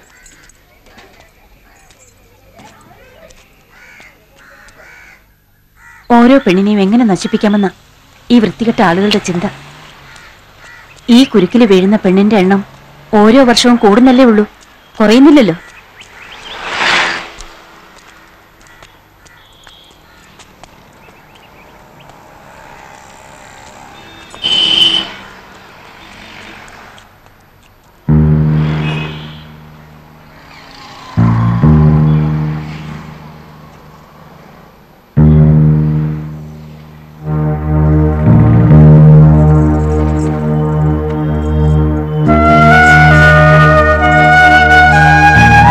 ഓരോ പെണ്ണിനെയും എങ്ങനെ നശിപ്പിക്കാമെന്ന ഈ വൃത്തികെട്ട ആളുകളുടെ ചിന്ത ഈ കുരുക്കിൽ വീഴുന്ന പെണ്ണിന്റെ എണ്ണം ഓരോ വർഷവും കൂടുന്നല്ലേ ഉള്ളൂ കുറയുന്നില്ലല്ലോ ആ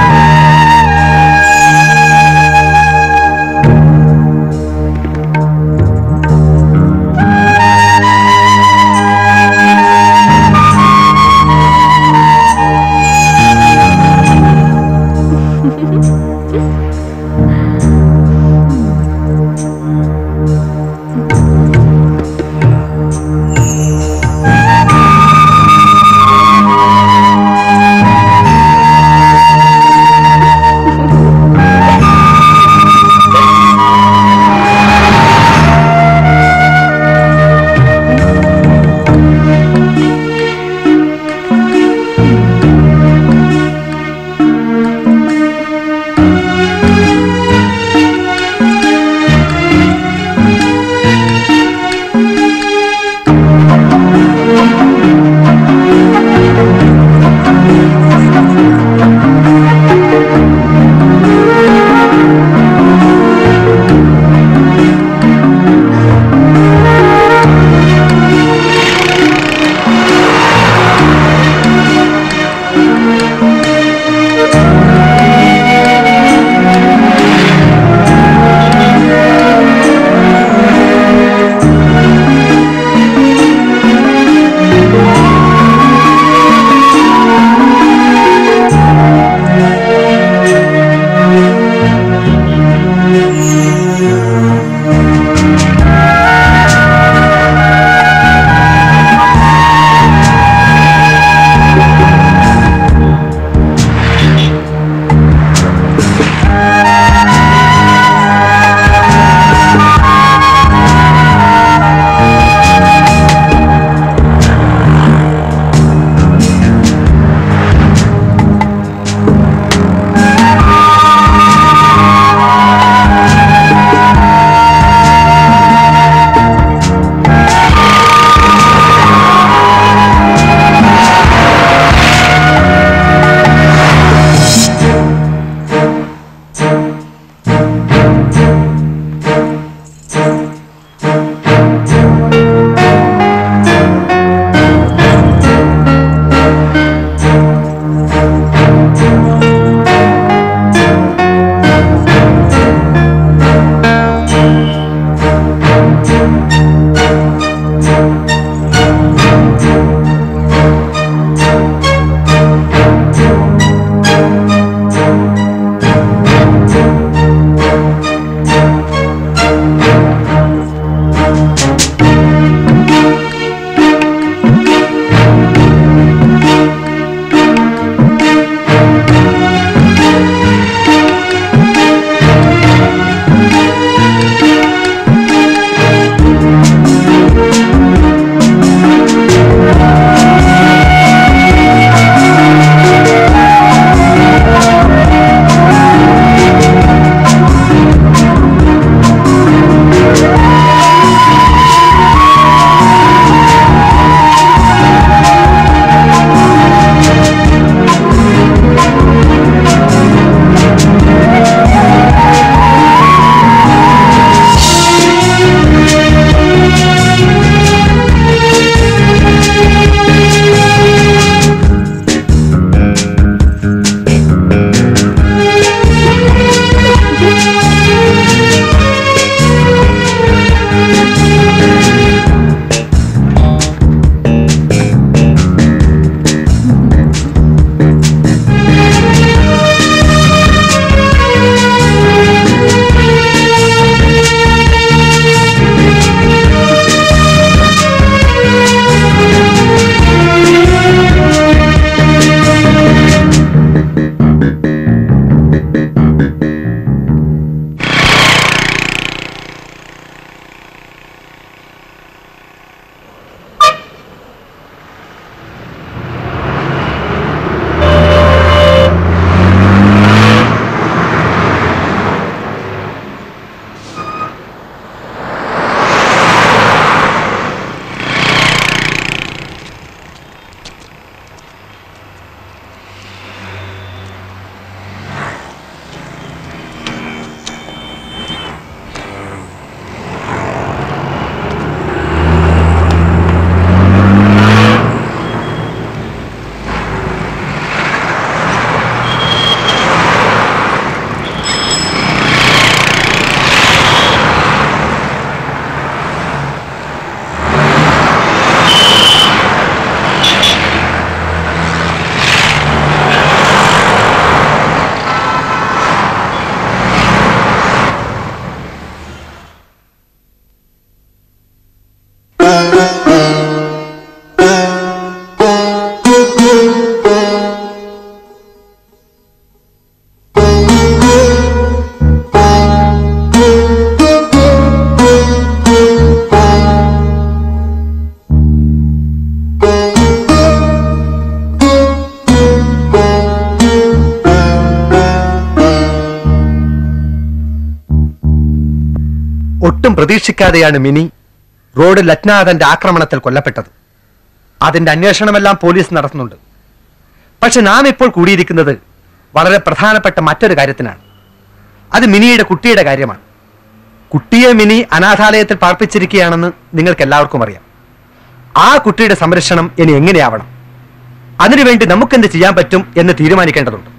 പ്രതീക്ഷിക്കാതെയാണ് മിനി റോഡിൽ അജ്ഞാതന്റെ ആക്രമണത്തിൽ കൊല്ലപ്പെട്ടത് അതിന്റെ അന്വേഷണമെല്ലാം പോലീസ് നടത്തുന്നുണ്ട് പക്ഷെ നാം ഇപ്പോൾ കൂടിയിരിക്കുന്നത് വളരെ പ്രധാനപ്പെട്ട മറ്റൊരു കാര്യത്തിനാണ് അത് മിനിയുടെ കുട്ടിയുടെ കാര്യമാണ് കുട്ടിയെ മിനി അനാഥാലയത്തിൽ പാർപ്പിച്ചിരിക്കുകയാണെന്ന് നിങ്ങൾക്ക് എല്ലാവർക്കും അറിയാം ആ കുട്ടിയുടെ സംരക്ഷണം ഇനി എങ്ങനെയാവണം അതിനുവേണ്ടി നമുക്കെന്ത് ചെയ്യാൻ പറ്റും എന്ന് തീരുമാനിക്കേണ്ടതുണ്ട്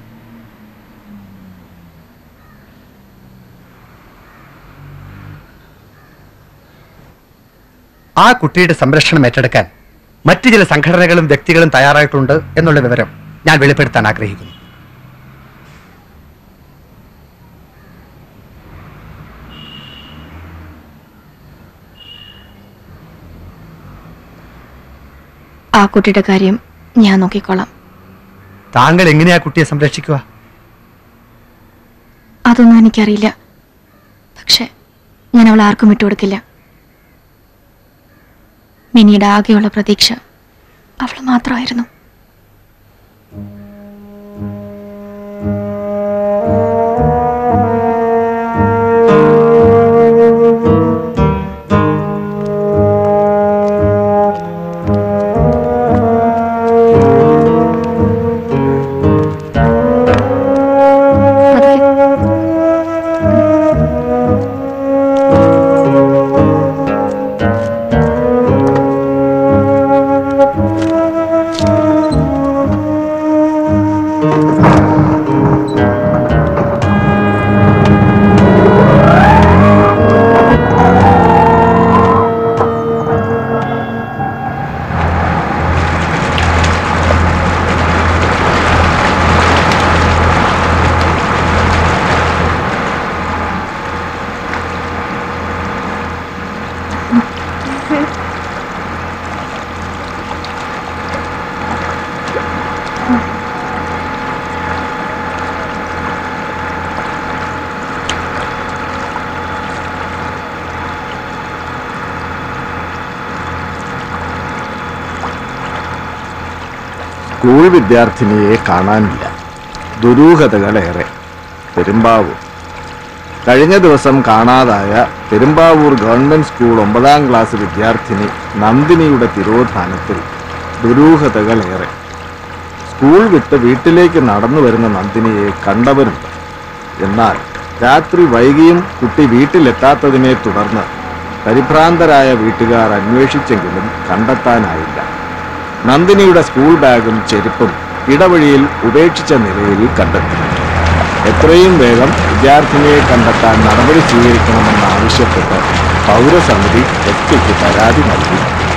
ആ കുട്ടിയുടെ സംരക്ഷണം ഏറ്റെടുക്കാൻ മറ്റു ചില സംഘടനകളും വ്യക്തികളും തയ്യാറായിട്ടുണ്ട് എന്നുള്ള വിവരം ഞാൻ വെളിപ്പെടുത്താൻ ആഗ്രഹിക്കുന്നു ആ കുട്ടിയുടെ കാര്യം ഞാൻ നോക്കിക്കോളാം താങ്കൾ എങ്ങനെയാ കുട്ടിയെ സംരക്ഷിക്കുക അതൊന്നും എനിക്കറിയില്ല പക്ഷെ ഞാൻ അവളെ ആർക്കും വിട്ടുകൊടുക്കില്ല മിനിയുടെ ആകെയുള്ള പ്രതീക്ഷ അവൾ മാത്രമായിരുന്നു സ്കൂൾ വിദ്യാർത്ഥിനിയെ കാണാനില്ല ദുരൂഹതകളേറെ പെരുമ്പാവൂർ കഴിഞ്ഞ ദിവസം കാണാതായ പെരുമ്പാവൂർ ഗവൺമെന്റ് സ്കൂൾ ഒമ്പതാം ക്ലാസ് വിദ്യാർത്ഥിനി നന്ദിനിയുടെ തിരോധാനത്തിൽ ദുരൂഹതകളേറെ സ്കൂൾ വിട്ട് വീട്ടിലേക്ക് നടന്നു വരുന്ന നന്ദിനിയെ കണ്ടവരുണ്ട് എന്നാൽ രാത്രി വൈകിയും കുട്ടി വീട്ടിലെത്താത്തതിനെ തുടർന്ന് പരിഭ്രാന്തരായ വീട്ടുകാർ അന്വേഷിച്ചെങ്കിലും കണ്ടെത്താനായില്ല നന്ദിനിയുടെ സ്കൂൾ ബാഗും ചെരുപ്പും ഇടവഴിയിൽ ഉപേക്ഷിച്ച നിലയിൽ കണ്ടെത്തി എത്രയും വേഗം വിദ്യാർത്ഥിനിയെ കണ്ടെത്താൻ നടപടി സ്വീകരിക്കണമെന്നാവശ്യപ്പെട്ട് പൗരസമിതി എസ് പിക്ക് പരാതി നൽകി